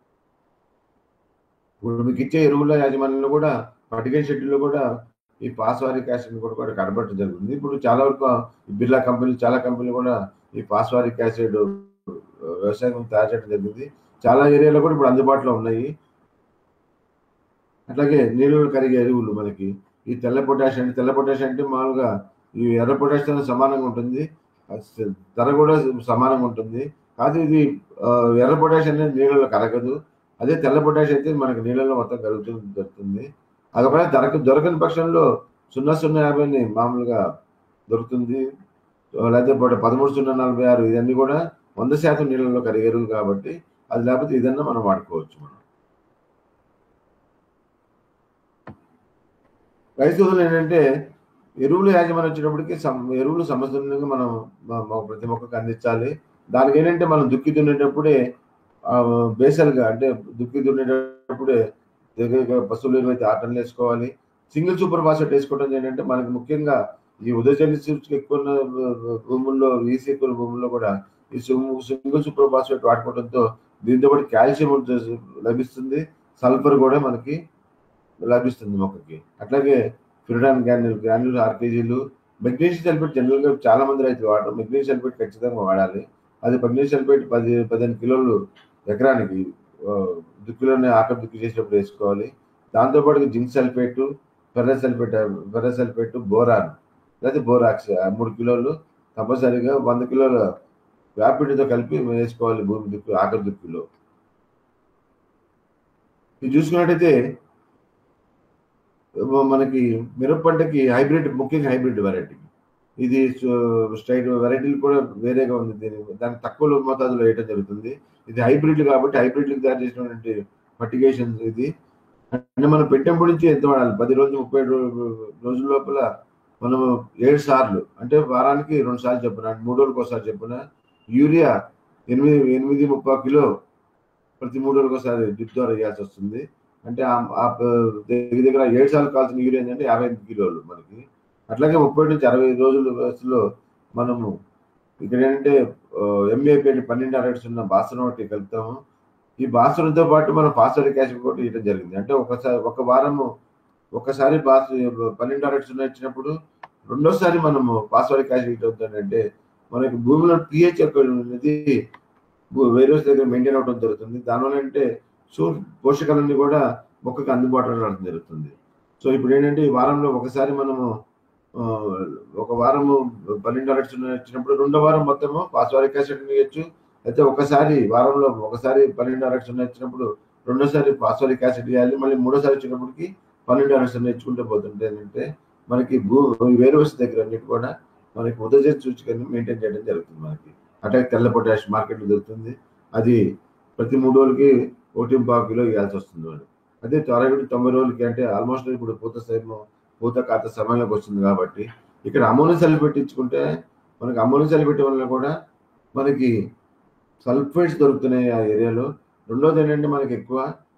ఇప్పుడు మీకు ఇచ్చే ఎరువుల యాజమాన్యంలో కూడా పర్టికల్ షెడ్యూల్లో కూడా ఈ ఫాస్ఫారిక్ యాసిడ్ కూడా కూడా కనబడటం జరుగుతుంది ఇప్పుడు చాలా వరకు ఈ బిర్లా కంపెనీలు చాలా కంపెనీలు కూడా ఈ ఫాస్ఫారిక్ యాసిడ్ వ్యవసాయం తయారు చేయడం జరిగింది చాలా ఏరియాలో కూడా ఇప్పుడు అందుబాటులో ఉన్నాయి అట్లాగే నీళ్ళలో కరిగే ఎరువులు మనకి ఈ తెల్ల పొటాష్ అంటే తెల్ల పొటాష్ అంటే మామూలుగా ఈ ఎర్ర పొటాష్ తో సమానంగా ఉంటుంది అది ధర కూడా సమానంగా ఉంటుంది కాదు ఇది ఆ, ఎర్ర పొటాష్ అనేది నీళ్ళలో కరగదు అదే తెల్ల పొటాష్ అయితే మనకి నీళ్ళలో మొత్తం కరుగుతుంది దొరుకుతుంది అది ఒకవేళ దొరక దొరకని పక్షంలో సున్నా సున్నా యాభైని మామూలుగా దొరుకుతుంది లేకపోతే పద- పదమూడు సున్నా నలభై ఆరు ఇవన్నీ కూడా వంద శాతం నీళ్ళలో కరిగేరు కాబట్టి అది లేకపోతే ఇదన్నా మనం వాడుకోవచ్చు మనం రైతు సోదరులు ఏంటంటే ఎరువులు యాజమాన్యం వచ్చేటప్పటికి సమ- ఎరువులు సమతుల్యంగా మనం మ- మ- ప్రతి మొక్కకు అందించాలి దానికి ఏంటంటే మనం దుక్కి దున్నేటప్పుడే ఆ, బేసల్గా అంటే దుక్కి దున్నేటప్పుడే దగ్గరగా పశువులు ఎరువు అయితే ఆరు టన్నులు వేసుకోవాలి సింగిల్ సూపర్ ఫాస్ఫేట్ వేసుకోవడం ఏంటంటే మనకి ముఖ్యంగా ఈ ఉదయచండి సూచిక ఎక్కువ ఉన్న భూముల్లో ఈసీ ఎక్కువ ఉన్న భూముల్లో కూడా ఈ సింగ్- సింగిల్ సూపర్ ఫాస్ఫేట్ వాడుకోవడంతో దీంతో పాటు కాల్షియం ఉంటుంది- లభిస్తుంది సల్ఫర్ కూడా మనకి లభిస్తుంది మొక్కకి అట్లాగే ఫిరిడాన్ గ్రాన్యూల్ గ్రాన్యూల్ ఆరు కేజీలు మెగ్నీషియం సల్ఫేట్ జనరల్గా చాలా మంది రైతులు వాడరు మెగ్నీషియం సల్ఫేట్ ఖచ్చితంగా వాడాలి అది మెగ్నీషియం సల్ఫేట్ పది పదిహేను కిలోలు ఎకరానికి ఆ, దుక్కిలోనే ఆకలి దుక్కి చేసినప్పుడు వేసుకోవాలి దాంతోపాటు zinc sulphate ferrous sulphate ferrous sulphate boron లేదా బోరాక్స్ ఆ మూడు కిలోలు కంపల్సరీగా వంద కిలోల వ్యాపిడితో కలిపి వేసుకోవాలి భూమి దుక్కు ఆకలి దుక్కిలో ఇది చూసుకున్నట్టయితే మనకి మిరప పంటకి హైబ్రిడ్ ముఖ్యంగా హైబ్రిడ్ వెరైటీ ఇది స్ట్రైట్ వెరైటీలు కూడా వేరేగా ఉంది దీని దానికి తక్కువ మోతాదులో వేయడం జరుగుతుంది ఇది హైబ్రిడ్ కాబట్టి హైబ్రిడ్ తయారు చేసినటువంటి ఫర్టిగేషన్స్ ఇది అంటే మనం పెట్టినప్పటి నుంచి ఎంత వాడాలి పది రోజులు ముప్పై రో- రోజుల లోపల మనము ఏడు సార్లు అంటే వారానికి రెండు సార్లు చెప్పున మూడు రోజులకు ఒకసారి చెప్పున యూరియా ఎనిమిది ఎనిమిది ముప్పై కిలో ప్రతి మూడు రోజులకు ఒకసారి డ్రిప్ ద్వారా వేయాల్సి వస్తుంది అంటే ఆ- ఆ ప- దగ్గర దగ్గర ఏడు సార్లు కావాల్సిన యూరియా ఏంటంటే యాభై ఎనిమిది కిలోలు మనకి అట్లాగే ముప్పై నుంచి అరవై రోజుల వయసులో మనము ఇక్కడ ఏంటంటే ఎంఏపీ అంటే పన్నెండు అరవై ఉన్న బాసన ఒకటి కలుపుతాము ఈ బాసనతో పాటు మనం ఫాస్ఫరిక్ యాసిడ్ కూడా ఇవ్వడం జరిగింది అంటే ఒకసారి ఒక వారము ఒకసారి బాస్ పన్నెండు అరవై సున్నా ఇచ్చినప్పుడు రెండోసారి మనము ఫాస్ఫరిక్ యాసిడ్ ఇట్ అవుతుందంటే మనకి భూమిలో పిహెచ్ అనేది వేరే దగ్గర మెయింటైన్ అవడం జరుగుతుంది దానివల్ల అంటే సో పోషకాలన్నీ కూడా మొక్కకు అందుబాటులో రావడం జరుగుతుంది సో ఇప్పుడు ఏంటంటే ఈ వారంలో ఒకసారి మనము ఆ, ఒక వారము పన్నెండు అరవై సున్నా ఇచ్చినప్పుడు రెండో వారం మొత్తము ఫాస్ఫరిక్ యాసిడ్ ఇవ్వచ్చు అయితే ఒకసారి వారంలో ఒకసారి పన్నెండు అరవై సున్నా ఇచ్చినప్పుడు రెండోసారి ఫాస్ఫరిక్ యాసిడ్ ఇవ్వాలి మళ్ళీ మూడోసారి వచ్చినప్పటికి పన్నెండు అరవై సున్నా ఇచ్చుకుంటూ పోతుంటే ఏంటంటే మనకి భూ వేరు వస్తు దగ్గర అన్నిటి కూడా మనకి ఉదయ సూచికని మెయింటైన్ చేయడం జరుగుతుంది మనకి అట్లాగే తెల్ల పొటాష్ మార్కెట్లో దొరుకుతుంది అది ప్రతి మూడు రోజులకి ఒకటి పావు కిలో ఇవ్వాల్సి వస్తుంది మనకి అదే త్వరగా తొంభై రోజులకి అంటే ఆల్మోస్ట్ ఇప్పుడు పూత సమయం పూత కాత సమయంలోకి వస్తుంది కాబట్టి ఇక్కడ అమోనియం సల్ఫేట్ ఇచ్చుకుంటే మనకి అమోనియం సల్ఫేట్ వల్ల కూడా మనకి సల్ఫేట్స్ దొరుకుతున్నాయి ఆ ఏరియాలో రెండోది ఏంటంటే మనకి ఎక్కువ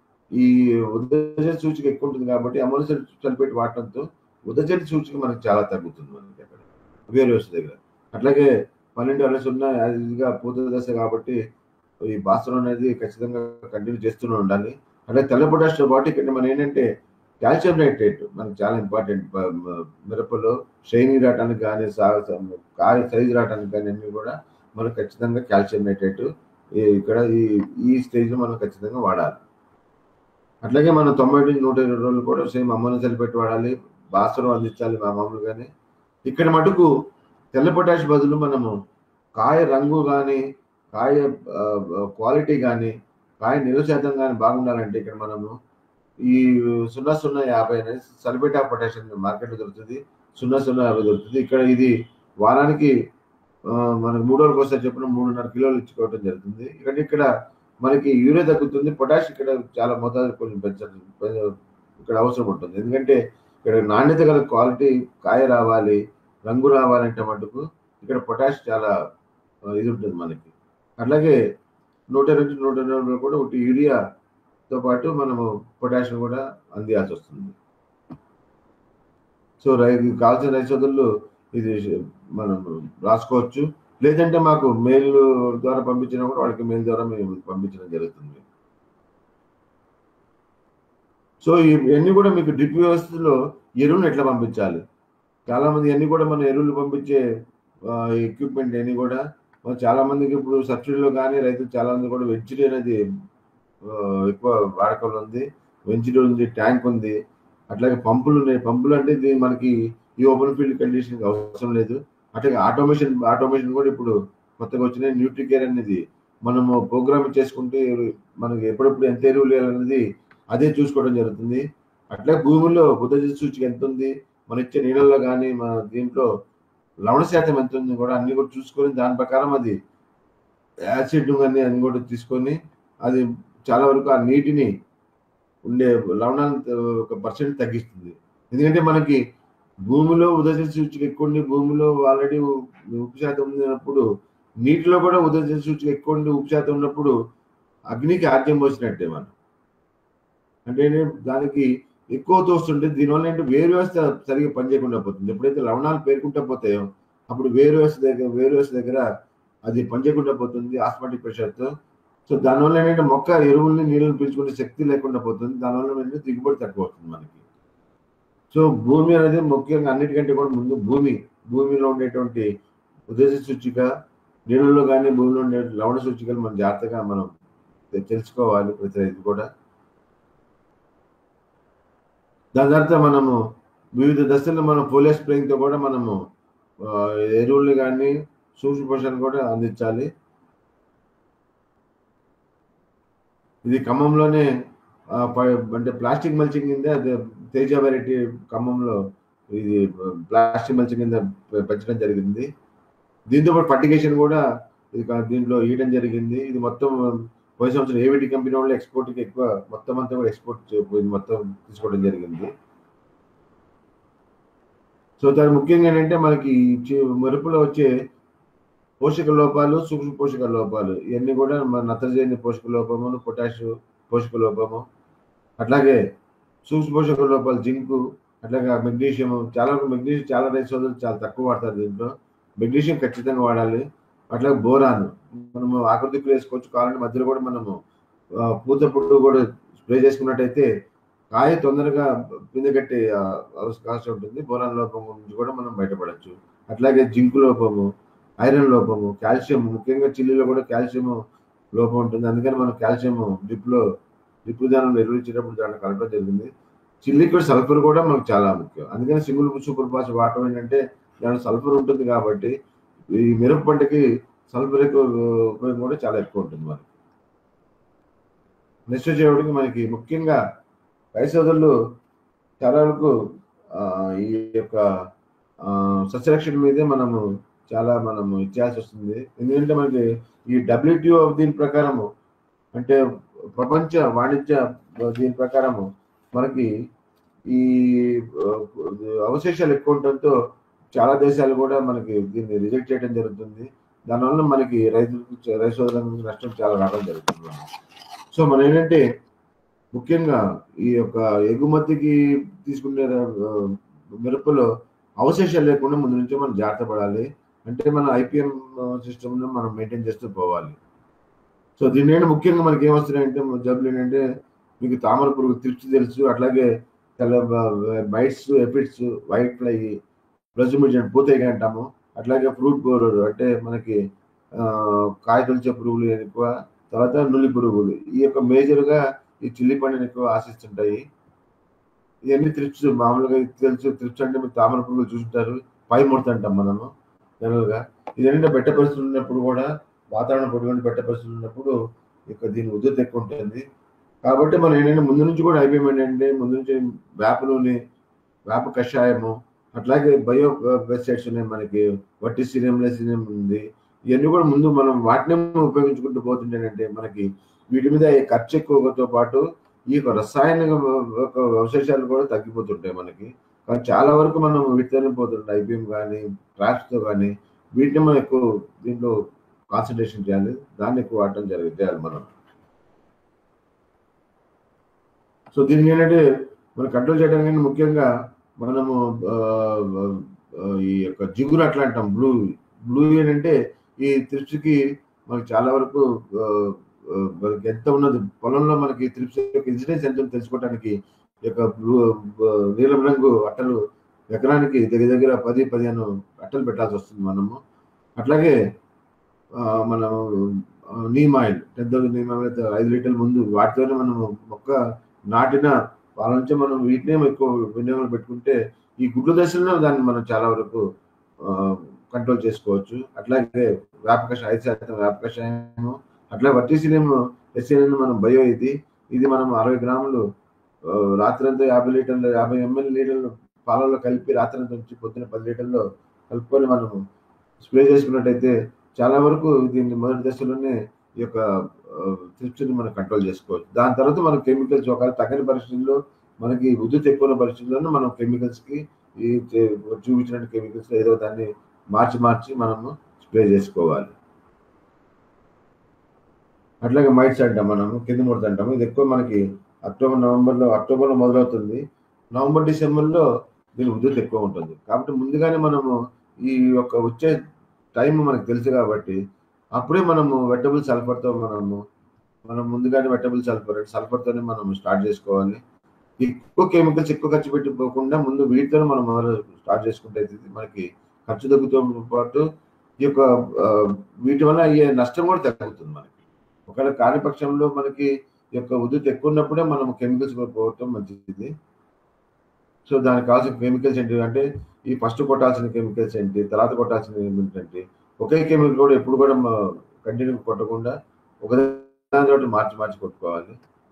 ఈ ఉదజ సూచిక ఎక్కువ ఉంటుంది కాబట్టి అమోనియం సల్ఫేట్ వాడటంతో ఉదజ సూచిక మనకి చాలా తగ్గుతుంది మనకి అక్కడ వేరే వస్తు దగ్గర అట్లాగే పన్నెండు అరవై సున్నా యాజిగా పూత దశ కాబట్టి ఈ బాసనం అనేది ఖచ్చితంగా కంటిన్యూ చేస్తూనే ఉండాలి అట్లాగే తెల్ల పొటాష్ పాటు ఇక్కడ మనం ఏంటంటే కాల్షియం నైట్రేట్ మనకి చాలా ఇంపార్టెంట్ మిరపలో షైనింగ్ రావడానికి కానీ కాయ సైజు రావడానికి కానీ అన్ని కూడా మనం ఖచ్చితంగా కాల్షియం నైట్రేట్ ఇక్కడ ఈ ఈ స్టేజ్లో మనం ఖచ్చితంగా వాడాలి అట్లాగే మనం తొంభై నుంచి నూట ఇరవై రోజులు కూడా సేమ్ అమ్మని సరిపెట్టి వాడాలి బాసరం అందించాలి మా మామూలుగానే ఇక్కడ మటుకు తెల్ల పొటాష్ బదులు మనము కాయ రంగు కానీ కాయ క్వాలిటీ కానీ కాయ నిల్వ శాతం కానీ బాగుండాలంటే ఇక్కడ మనము ఈ సున్నా సున్నా యాభై అనేది సల్ఫేట్ ఆఫ్ పొటాషియం మార్కెట్లో దొరుకుతుంది సున్నా సున్నా యాభై దొరుకుతుంది ఇక్కడ ఇది వారానికి ఆ, మనకు మూడు రోజులకు ఒకసారి చెప్పిన మూడున్నర కిలోలు ఇచ్చుకోవడం జరుగుతుంది ఇక్కడ ఇక్కడ మనకి యూరియా తగ్గుతుంది పొటాష్ ఇక్కడ చాలా మోతాదు కొంచెం పెంచడం పె- ఇక్కడ అవసరం ఉంటుంది ఎందుకంటే ఇక్కడ నాణ్యత గల క్వాలిటీ కాయ రావాలి రంగు రావాలంటే మటుకు ఇక్కడ పొటాష్ చాలా ఆ, ఇది ఉంటుంది మనకి అట్లాగే నూట ఇరవై నుంచి నూట ఇరవై రోజులు కూడా ఒకటి యూరియాతో పాటు మనము పొటాషియం కూడా అందియాల్సి వస్తుంది సో రై కావాల్సిన రైతులు ఇది మనం రాసుకోవచ్చు లేదంటే మాకు మెయిల్ ద్వారా పంపించినా కూడా వాళ్ళకి మెయిల్ ద్వారా మేము పంపించడం జరుగుతుంది సో ఇవన్నీ కూడా మీకు డ్రిప్ వ్యవస్థలో ఎరువులు ఎట్లా పంపించాలి చాలా మంది అన్ని కూడా మన ఎరువులు పంపించే ఎక్విప్మెంట్ అన్ని కూడా మరి చాలా మందికి ఇప్పుడు సబ్సిడీలో కానీ రైతులు చాలా మంది కూడా వెంచరీ అనేది ఆ, ఎక్కువ వాడకంలో ఉంది వెంచరీ ఉంది ట్యాంక్ ఉంది అట్లాగే పంపులు ఉన్నాయి పంపులు అంటే ఇది మనకి ఈ ఓపెన్ ఫీల్డ్ కండిషన్ అవసరం లేదు అట్లాగే ఆటోమేషన్ ఆటోమేషన్ కూడా ఇప్పుడు కొత్తగా వచ్చినాయి న్యూట్రికేర్ అనేది మనము ప్రోగ్రామ్ చేసుకుంటే మనకి ఎప్పుడెప్పుడు ఎంత ఎరువులు వేయాలనేది అదే చూసుకోవడం జరుగుతుంది అట్లే భూమిలో బుద్ధ సూచిక ఎంత ఉంది మన ఇచ్చే నీళ్ళల్లో కానీ మన దీంట్లో లవణ శాతం ఎంత ఉంది కూడా అన్ని కూడా చూసుకొని దాని ప్రకారం అది యాసిడ్ కానీ అన్ని కూడా తీసుకొని అది చాలా వరకు ఆ నీటిని ఉండే లవణాన్ని ఒక పర్సెంట్ తగ్గిస్తుంది ఎందుకంటే మనకి భూమిలో ఉదయ సూచిక ఎక్కువ ఉండి భూమిలో ఆల్రెడీ ఉప్పు శాతం ఉన్నప్పుడు నీటిలో కూడా ఉదయ సూచిక ఎక్కువ ఉండి ఉప్పు శాతం ఉన్నప్పుడు అగ్నికి ఆర్జం పోసినట్టే మనం అంటే దానికి ఎక్కువ తోస్తుంటే దీనివల్ల ఏంటంటే వేరు వ్యవస్థ సరిగ్గా పనిచేయకుండా పోతుంది ఎప్పుడైతే లవణాలు పేరుకుంటా పోతాయో అప్పుడు వేరు వ్యవస్థ దగ్గర వేరు వ్యవస్థ దగ్గర అది పనిచేయకుండా పోతుంది ఆస్మాటిక్ ప్రెషర్తో సో దానివల్ల ఏంటంటే మొక్క ఎరువుల్ని నీళ్ళని పీల్చుకునే శక్తి లేకుండా పోతుంది దానివల్ల ఏంటంటే దిగుబడి తక్కువ అవుతుంది మనకి సో భూమి అనేది ముఖ్యంగా అన్నిటికంటే కూడా ముందు భూమి భూమిలో ఉండేటువంటి ఉద్దేశ సూచిక నీళ్ళలో కానీ భూమిలో ఉండే లవణ సూచికలు మనం జాగ్రత్తగా మనం తెలుసుకోవాలి ప్రతి రైతు కూడా దాని తర్వాత మనము వివిధ దశల్లో మనం ఫోలియర్ స్ప్రేయింగ్ తో కూడా మనము ఆ, ఎరువుల్ని కానీ సూక్ష్మ పోషణ కూడా అందించాలి ఇది ఖమ్మంలోనే ఆ, ప- అంటే ప్లాస్టిక్ మల్చింగ్ కింద అదే తేజ వెరైటీ ఖమ్మంలో ఇది ప్లాస్టిక్ మల్చింగ్ కింద పె- పెంచడం జరిగింది దీంతో పాటు పర్టికేషన్ కూడా ఇది కా- దీంట్లో ఇవ్వడం జరిగింది ఇది మొత్తం పోయిన సంవత్సరం ఏవిటి కంపెనీ వాళ్ళు ఎక్స్పోర్ట్కి ఎక్కువ మొత్తం అంతా కూడా ఎక్స్పోర్ట్ మొత్తం తీసుకోవడం జరిగింది సో దాని ముఖ్యంగా ఏంటంటే మనకి ఈ చి- మిరపలో వచ్చే పోషక లోపాలు సూక్ష్మ పోషక లోపాలు ఇవన్నీ కూడా మన నత్రజని పోషక లోపము పొటాష్ పోషక లోపము అట్లాగే సూక్ష్మ పోషక లోపాలు జింకు అట్లాగే మెగ్నీషియం చాలా మెగ్నీషియం చాలా రైతు సోదరులు చాలా తక్కువ వాడతారు దీంట్లో మెగ్నీషియం ఖచ్చితంగా వాడాలి అట్లాగే బోరాన్ మనము ఆకృతికి వేసుకోవచ్చు కావాలంటే మధ్యలో కూడా మనము ఆ, పూత పుట్టు కూడా స్ప్రే చేసుకున్నట్టయితే కాయ తొందరగా పిందె కట్టే ఆ, అవకాశం ఉంటుంది బోరాన్ లోపం నుంచి కూడా మనం బయటపడచ్చు అట్లాగే జింకు లోపము ఐరన్ లోపము కాల్షియం ముఖ్యంగా చిల్లీలో కూడా కాల్షియం లోపం ఉంటుంది అందుకని మనం కాల్షియం డ్రిప్లో డ్రిప్ విధానంలో ఎరువులిచ్చేటప్పుడు దాంట్లో కలపడం జరిగింది చిల్లీకి కూడా సల్ఫర్ కూడా మనకు చాలా ముఖ్యం అందుకని సింగిల్ సూపర్ ఫాస్ట్ వాడటం ఏంటంటే దాంట్లో సల్ఫర్ ఉంటుంది కాబట్టి ఈ మిరప పంటకి సల్ఫర్ ఎక్కువ ఉపయోగం కూడా చాలా ఎక్కువ ఉంటుంది మనకి నెక్స్ట్ వచ్చేవాడికి మనకి ముఖ్యంగా రైతు సోదరులు చాలా వరకు ఆ, ఈ యొక్క ఆ, సస్యరక్షణ మీదే మనము చాలా మనము ఇచ్చేయాల్సి వస్తుంది ఎందుకంటే మనకి ఈ డబ్ల్యూటిఓ దీని ప్రకారము అంటే ప్రపంచ వాణిజ్య దీని ప్రకారము మనకి ఈ ఆ, అవశేషాలు ఎక్కువ ఉండటంతో చాలా దేశాలు కూడా మనకి దీన్ని రిజెక్ట్ చేయడం జరుగుతుంది దానివల్ల మనకి రైతులకు రైతు సోదరులకు నష్టం చాలా రావడం జరుగుతుంది సో మనం ఏంటంటే ముఖ్యంగా ఈ యొక్క ఎగుమతికి తీసుకునే ఆ, మిరపలో అవశేషాలు లేకుండా ముందు నుంచి మనం జాగ్రత్త పడాలి అంటే మన ఐపీఎం సిస్టమ్ మనం మెయింటైన్ చేస్తూ పోవాలి సో దీని ఏంటంటే ముఖ్యంగా మనకి ఏమొస్తున్నాయంటే జబ్బులు ఏంటంటే మీకు తామర పురుగు తృప్తి తెలుసు అట్లాగే తెల్ల బైట్స్ ఎపిడ్స్ వైట్ ఫ్లై ప్లజుమిడియన్ పూతయ్య అంటాము అట్లాగే ఫ్రూట్ బోరర్ అంటే మనకి ఆ, కాయ తొలిచే పురుగులు ఎక్కువ తర్వాత నులి పురుగులు ఈ యొక్క మేజర్గా ఈ చిల్లి పండుని ఎక్కువ ఆశిస్తుంటాయి ఇవన్నీ త్రిప్స్ మామూలుగా ఇది తెలుసు త్రిప్స్ అంటే మీరు తామర పురుగులు చూసుంటారు పై ముడత అంటాం మనము జనరల్గా ఇదేంటంటే బెట్ట పరిస్థితులు ఉన్నప్పుడు కూడా వాతావరణ పొడిగొని బెట్ట పరిస్థితులు ఉన్నప్పుడు ఇక దీని ఉద్ధృతి ఎక్కువ ఉంటుంది కాబట్టి మనం ఏంటంటే ముందు నుంచి కూడా ఐపీఎం ఏంటంటే ముందు నుంచి వేప నూనె వేప కషాయము అట్లాగే బయో వెబ్సైట్స్ ఉన్నాయి మనకి వట్టి సినియం సినియం ఉంది ఇవన్నీ కూడా ముందు మనం వాటిని ఉపయోగించుకుంటూ పోతుంటేనంటే మనకి వీటి మీద ఈ ఖర్చు ఎక్కువతో పాటు ఈ యొక్క రసాయన యొక్క అవశేషాలు కూడా తగ్గిపోతుంటాయి మనకి కానీ చాలా వరకు మనం వీటితోనే పోతుంటాం ఐబీఎం కానీ ట్రాప్స్తో కానీ వీటిని మనం ఎక్కువ దీంట్లో కాన్సన్ట్రేషన్ చేయాలి దాన్ని ఎక్కువ వాడటం జరిగింది చేయాలి మనం సో దీనికి ఏంటంటే మనం కంట్రోల్ చేయడానికి ముఖ్యంగా మనము ఆ, ఆ, ఈ యొక్క జిగురు అట్లా అంటాం బ్లూ బ్లూ ఏంటంటే ఈ త్రిప్స్కి మనకి చాలా వరకు ఆ, ఆ, మనకి ఎంత ఉన్నది పొలంలో మనకి త్రిప్స్ యొక్క ఇన్సిడెన్స్ ఎంత ఉందో తెలుసుకోవడానికి ఈ యొక్క బ్లూ ఆ, నీలం రంగు అట్టలు ఎకరానికి దగ్గర దగ్గర పది పదిహేను అట్టలు పెట్టాల్సి వస్తుంది మనము అట్లాగే ఆ, మనము ఆ, నీమ్ ఆయిల్ పెద్ద నీమ్ ఆయిల్ అయితే ఐదు లీటర్ల ముందు వాటితోనే మనము మొక్క నాటిన వాళ్ళ నుంచి మనం వీటినే ఎక్కువ వినియోగం పెట్టుకుంటే ఈ గుడ్ల దశలో దాన్ని మనం చాలా వరకు కంట్రోల్ చేసుకోవచ్చు అట్లాగే వేప కషాయం ఐదు శాతం వేప కషాయము అట్లా వర్టీసిలియం ఎస్ఎన్ మనం బయో ఇది ఇది మనం అరవై గ్రాములు ఆ, రాత్రంతా యాభై లీటర్లు యాభై ఎంఎల్ నీళ్ళలో పాలలో కలిపి రాత్రంతా నుంచి పొద్దున పది లీటర్లో కలుపుకొని మనము స్ప్రే చేసుకున్నట్టయితే చాలా వరకు దీన్ని మొదటి దశలోనే ఈ యొక్క త్రిప్స్ని మనం కంట్రోల్ చేసుకోవచ్చు దాని తర్వాత మనం కెమికల్స్ ఒకవేళ తగ్గని పరిస్థితుల్లో మనకి ఉద్యుత్ ఎక్కువ ఉన్న పరిస్థితుల్లో మనం కెమికల్స్ కి ఈ చే- చూపించిన కెమికల్స్ ఏదో దాన్ని మార్చి మార్చి మనము స్ప్రే చేసుకోవాలి అట్లాగే మైట్స్ అంటాం మనము కింద ముడత అంటాము ఇది ఎక్కువ మనకి అక్టోబర్ నవంబర్లో అక్టోబర్లో మొదలవుతుంది నవంబర్ డిసెంబర్లో దీని ఉద్యుత్ ఎక్కువ ఉంటుంది కాబట్టి ముందుగానే మనము ఈ యొక్క వచ్చే టైం మనకు తెలుసు కాబట్టి అప్పుడే మనము వెట్టబుల్ సల్ఫర్తో మనము మనం ముందుగానే వెట్టబుల్ సల్ఫర్ సల్ఫర్తోనే మనం స్టార్ట్ చేసుకోవాలి ఎక్కువ కెమికల్స్ ఎక్కువ ఖర్చు పెట్టుకోకుండా ముందు వీటితోనే మనం మొదలు స్టార్ట్ చేసుకుంటే అయితే మనకి ఖర్చు తగ్గుతో పాటు ఈ యొక్క ఆ, వీటి వల్ల అయ్యే నష్టం కూడా తగ్గుతుంది మనకి ఒకవేళ కాని పక్షంలో మనకి ఈ యొక్క ఉద్యుత్ ఎక్కువ ఉన్నప్పుడే మనం కెమికల్స్ పోవటం మంచిది సో దానికి కావాల్సిన కెమికల్స్ ఏంటి అంటే ఈ ఫస్ట్ కొట్టాల్సిన కెమికల్స్ ఏంటి తర్వాత కొట్టాల్సిన ఏంటంటే ఒకే కెమికల్ కూడా ఎప్పుడు కూడా కంటిన్యూ కొట్టకుండా ఒక దాని మార్చి మార్చి కొట్టుకోవాలి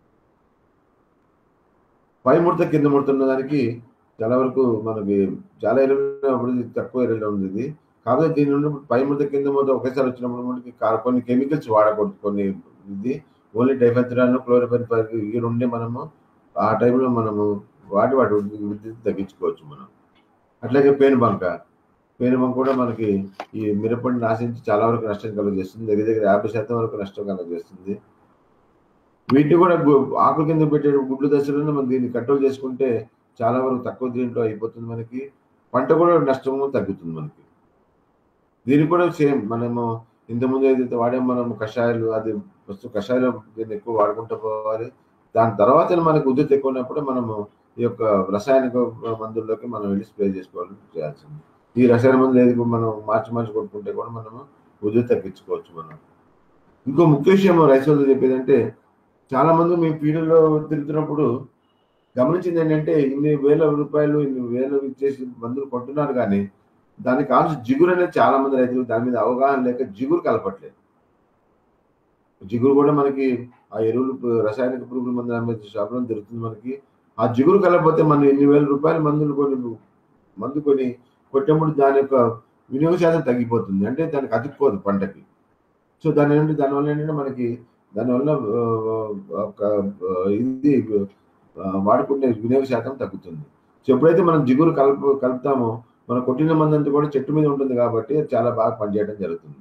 పై ముడత కింద ముడత ఉన్న దానికి చాలా వరకు మనకి చాలా ఎరువులు అభివృద్ధి తక్కువ ఎరువులు ఉంది ఇది కాకపోతే దీని నుండి పై ముడత కింద ముడత ఒకేసారి వచ్చినప్పుడు మనకి కా- కొన్ని కెమికల్స్ వాడకూడదు కొన్ని ఇది ఓన్లీ డైఫెన్థరాన్ క్లోరోఫెన్ ఈ నుండి మనము ఆ టైంలో మనము వాటి వాటి విద్యుత్ తగ్గించుకోవచ్చు మనం అట్లాగే పేను బంక పేను బంక కూడా మనకి ఈ మిరపడిని నాశించి చాలా వరకు నష్టం కలుగజేస్తుంది దగ్గర దగ్గర యాభై శాతం వరకు నష్టం కలుగజేస్తుంది వీటిని కూడా గు- ఆకుల కింద పెట్టే గుడ్లు దశలోనే మనం దీన్ని కంట్రోల్ చేసుకుంటే చాలా వరకు తక్కువ దీంట్లో అయిపోతుంది మనకి పంట కూడా నష్టము తగ్గుతుంది మనకి దీనికి కూడా సేమ్ మనము ఇంతకుముందు ఏదైతే వాడాం మనం కషాయాలు అది ఫస్ట్ కషాయాలు దీన్ని ఎక్కువ వాడుకుంటూ పోవాలి దాని తర్వాత మనకు ఉద్యుత్ ఎక్కువ ఉన్నప్పుడు మనము ఈ యొక్క రసాయనిక మందుల్లోకి మనం వెళ్ళి స్ప్రే చేసుకోవాలి చేయాల్సింది ఈ రసాయన మందులు ఏది మనం మార్చి మార్చి కొట్టుకుంటే కూడా మనము ఉద్యుత్ తగ్గించుకోవచ్చు మనం ఇంకో ముఖ్య విషయం రైస్ వాళ్ళు చెప్పేది అంటే చాలా మంది మీ ఫీల్డ్లో తిరుగుతున్నప్పుడు గమనించింది ఏంటంటే ఇన్ని వేల రూపాయలు ఇన్ని వేలు ఇచ్చేసి మందులు కొంటున్నారు కానీ దానికి కావాల్సిన జిగురు అనేది చాలా మంది రైతులు దాని మీద అవగాహన లేక జిగురు కలపట్లేదు జిగురు కూడా మనకి ఆ ఎరువులు పు- రసాయనిక పురుగుల మందులు అమ్మే షాప్లో దొరుకుతుంది మనకి ఆ జిగురు కలపతే మనం ఎన్ని వేల రూపాయల మందులు కొని మందు కొని కొట్టినప్పుడు దాని యొక్క వినియోగ శాతం తగ్గిపోతుంది అంటే దానికి అతుక్కోదు పంటకి సో దాని ఏంటంటే దానివల్ల ఏంటంటే మనకి దానివల్ల ఆ, ఒక ఆ, ఇది ఆ, వాడుకునే వినియోగ శాతం తగ్గుతుంది సో ఎప్పుడైతే మనం జిగురు కలుపు కలుపుతామో మనం కొట్టిన మందంతా కూడా చెట్టు మీద ఉంటుంది కాబట్టి అది చాలా బాగా పనిచేయడం జరుగుతుంది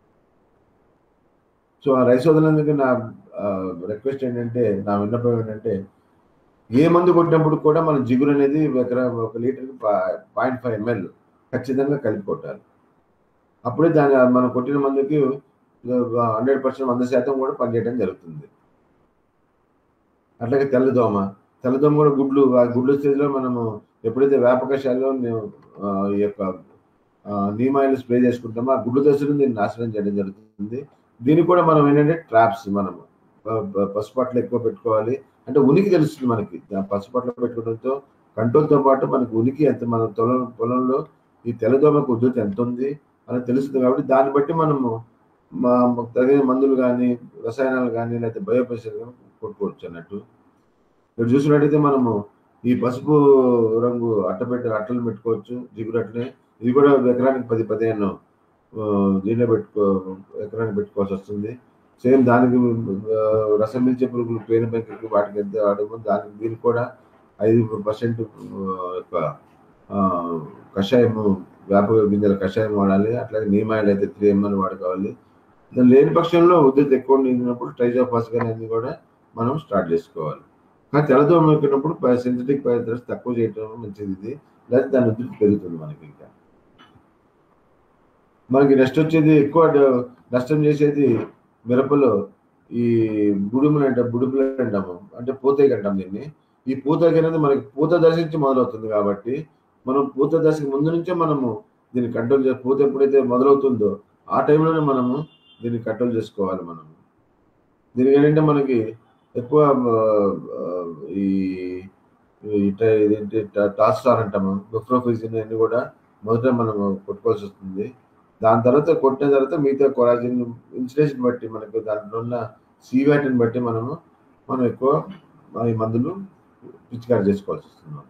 సో ఆ రైస్ వదలందుకు నా రిక్వెస్ట్ ఏంటంటే నా విన్నపం ఏంటంటే ఏ మందు కొట్టినప్పుడు కూడా మనం జిగురు అనేది ఎకరా ఒక లీటర్కి పాయింట్ ఫైవ్ ఎంఎల్ ఖచ్చితంగా కలిపి కొట్టాలి అప్పుడే దాని మనం కొట్టిన మందుకి హండ్రెడ్ పర్సెంట్ వంద శాతం కూడా పనిచేయడం జరుగుతుంది అట్లాగే తెల్లదోమ తెల్లదోమ కూడా గుడ్లు ఆ గుడ్లు స్టేజ్లో మనము ఎప్పుడైతే వేప కషాయాల్లో మేము, ఆ, ఈ యొక్క నీమాయిల్ స్ప్రే చేసుకుంటామో ఆ గుడ్లు దశను దీన్ని నాశనం చేయడం జరుగుతుంది దీనికి కూడా మనం ఏంటంటే ట్రాప్స్ మనము ప- ప- పసుపట్లు ఎక్కువ పెట్టుకోవాలి అంటే ఉనికి తెలుస్తుంది మనకి ఆ పసుపట్లు పెట్టుకోవడంతో కంట్రోల్తో పాటు మనకి ఉనికి ఎంత మన పొలం పొలంలో ఈ తెల్లదోమకు ఉద్ధృతి ఎంత ఉంది అని తెలుస్తుంది కాబట్టి దాన్ని బట్టి మనము మా మాకు తగిన మందులు కానీ రసాయనాలు కానీ లేకపోతే బయోపెసర్ కానీ కొట్టుకోవచ్చు అన్నట్టు ఇక్కడ చూసినట్టయితే మనము ఈ పసుపు రంగు అట్ట పెట్టి అట్టలు పెట్టుకోవచ్చు జిగురు అట్టనే ఇది కూడా ఎకరానికి పది పదిహేను ఆ, దీంట్లో పెట్టుకో ఎకరానికి పెట్టుకోవాల్సి వస్తుంది సేమ్ దానికి ఆ, రసం పీల్చే పురుగులు పేరు బెంకకి వాటికి ఎంత ఆడము దానికి దీనికి కూడా ఐదు పర్సెంట్ యొక్క ఆ, కషాయము వేప గింజల కషాయం వాడాలి అట్లాగే నీమాయిల్ అయితే త్రీ ఎంఎల్ వాడుకోవాలి దాని లేని పక్షంలో ఉద్యోగం ఎక్కువ నిండినప్పుడు ట్రైజోపాస్ కానీ అన్ని కూడా మనం స్టార్ట్ చేసుకోవాలి కానీ తెల్లదోమ ఎక్కినప్పుడు సింథటిక్ పైరస్ తక్కువ చేయడం మంచిది ఇది లేకపోతే దాని ఉధృతి పెరుగుతుంది మనకి ఇంకా మనకి నెక్స్ట్ వచ్చేది ఎక్కువ డ- నష్టం చేసేది మిరపలో ఈ బుడుములు అంటాం బుడుములు అంటాము అంటే పూతకి అంటాం దీన్ని ఈ పూతకి అనేది మనకి పూత దశ నుంచి మొదలవుతుంది కాబట్టి మనం పూత దశకి ముందు నుంచే మనము దీన్ని కంట్రోల్ చేసి పూత ఎప్పుడైతే మొదలవుతుందో ఆ టైంలోనే మనము దీన్ని కంట్రోల్ చేసుకోవాలి మనం దీనికి ఏంటంటే మనకి ఎక్కువ ఆ, ఆ, ఈ ఈ ట- ఇదేంటి ట- టాస్టార్ అంటాము బుఫ్రోఫిజిన్ అన్ని కూడా మొదట మనం కొట్టుకోవాల్సి వస్తుంది దాని తర్వాత కొట్టిన తర్వాత మిగతా కొరాజిన్ ఇన్సులేషన్ బట్టి మనకు దాంట్లో ఉన్న సీవాటిని బట్టి మనము మనం ఎక్కువ ఈ మందులు పిచికారి చేసుకోవాల్సి వస్తుంది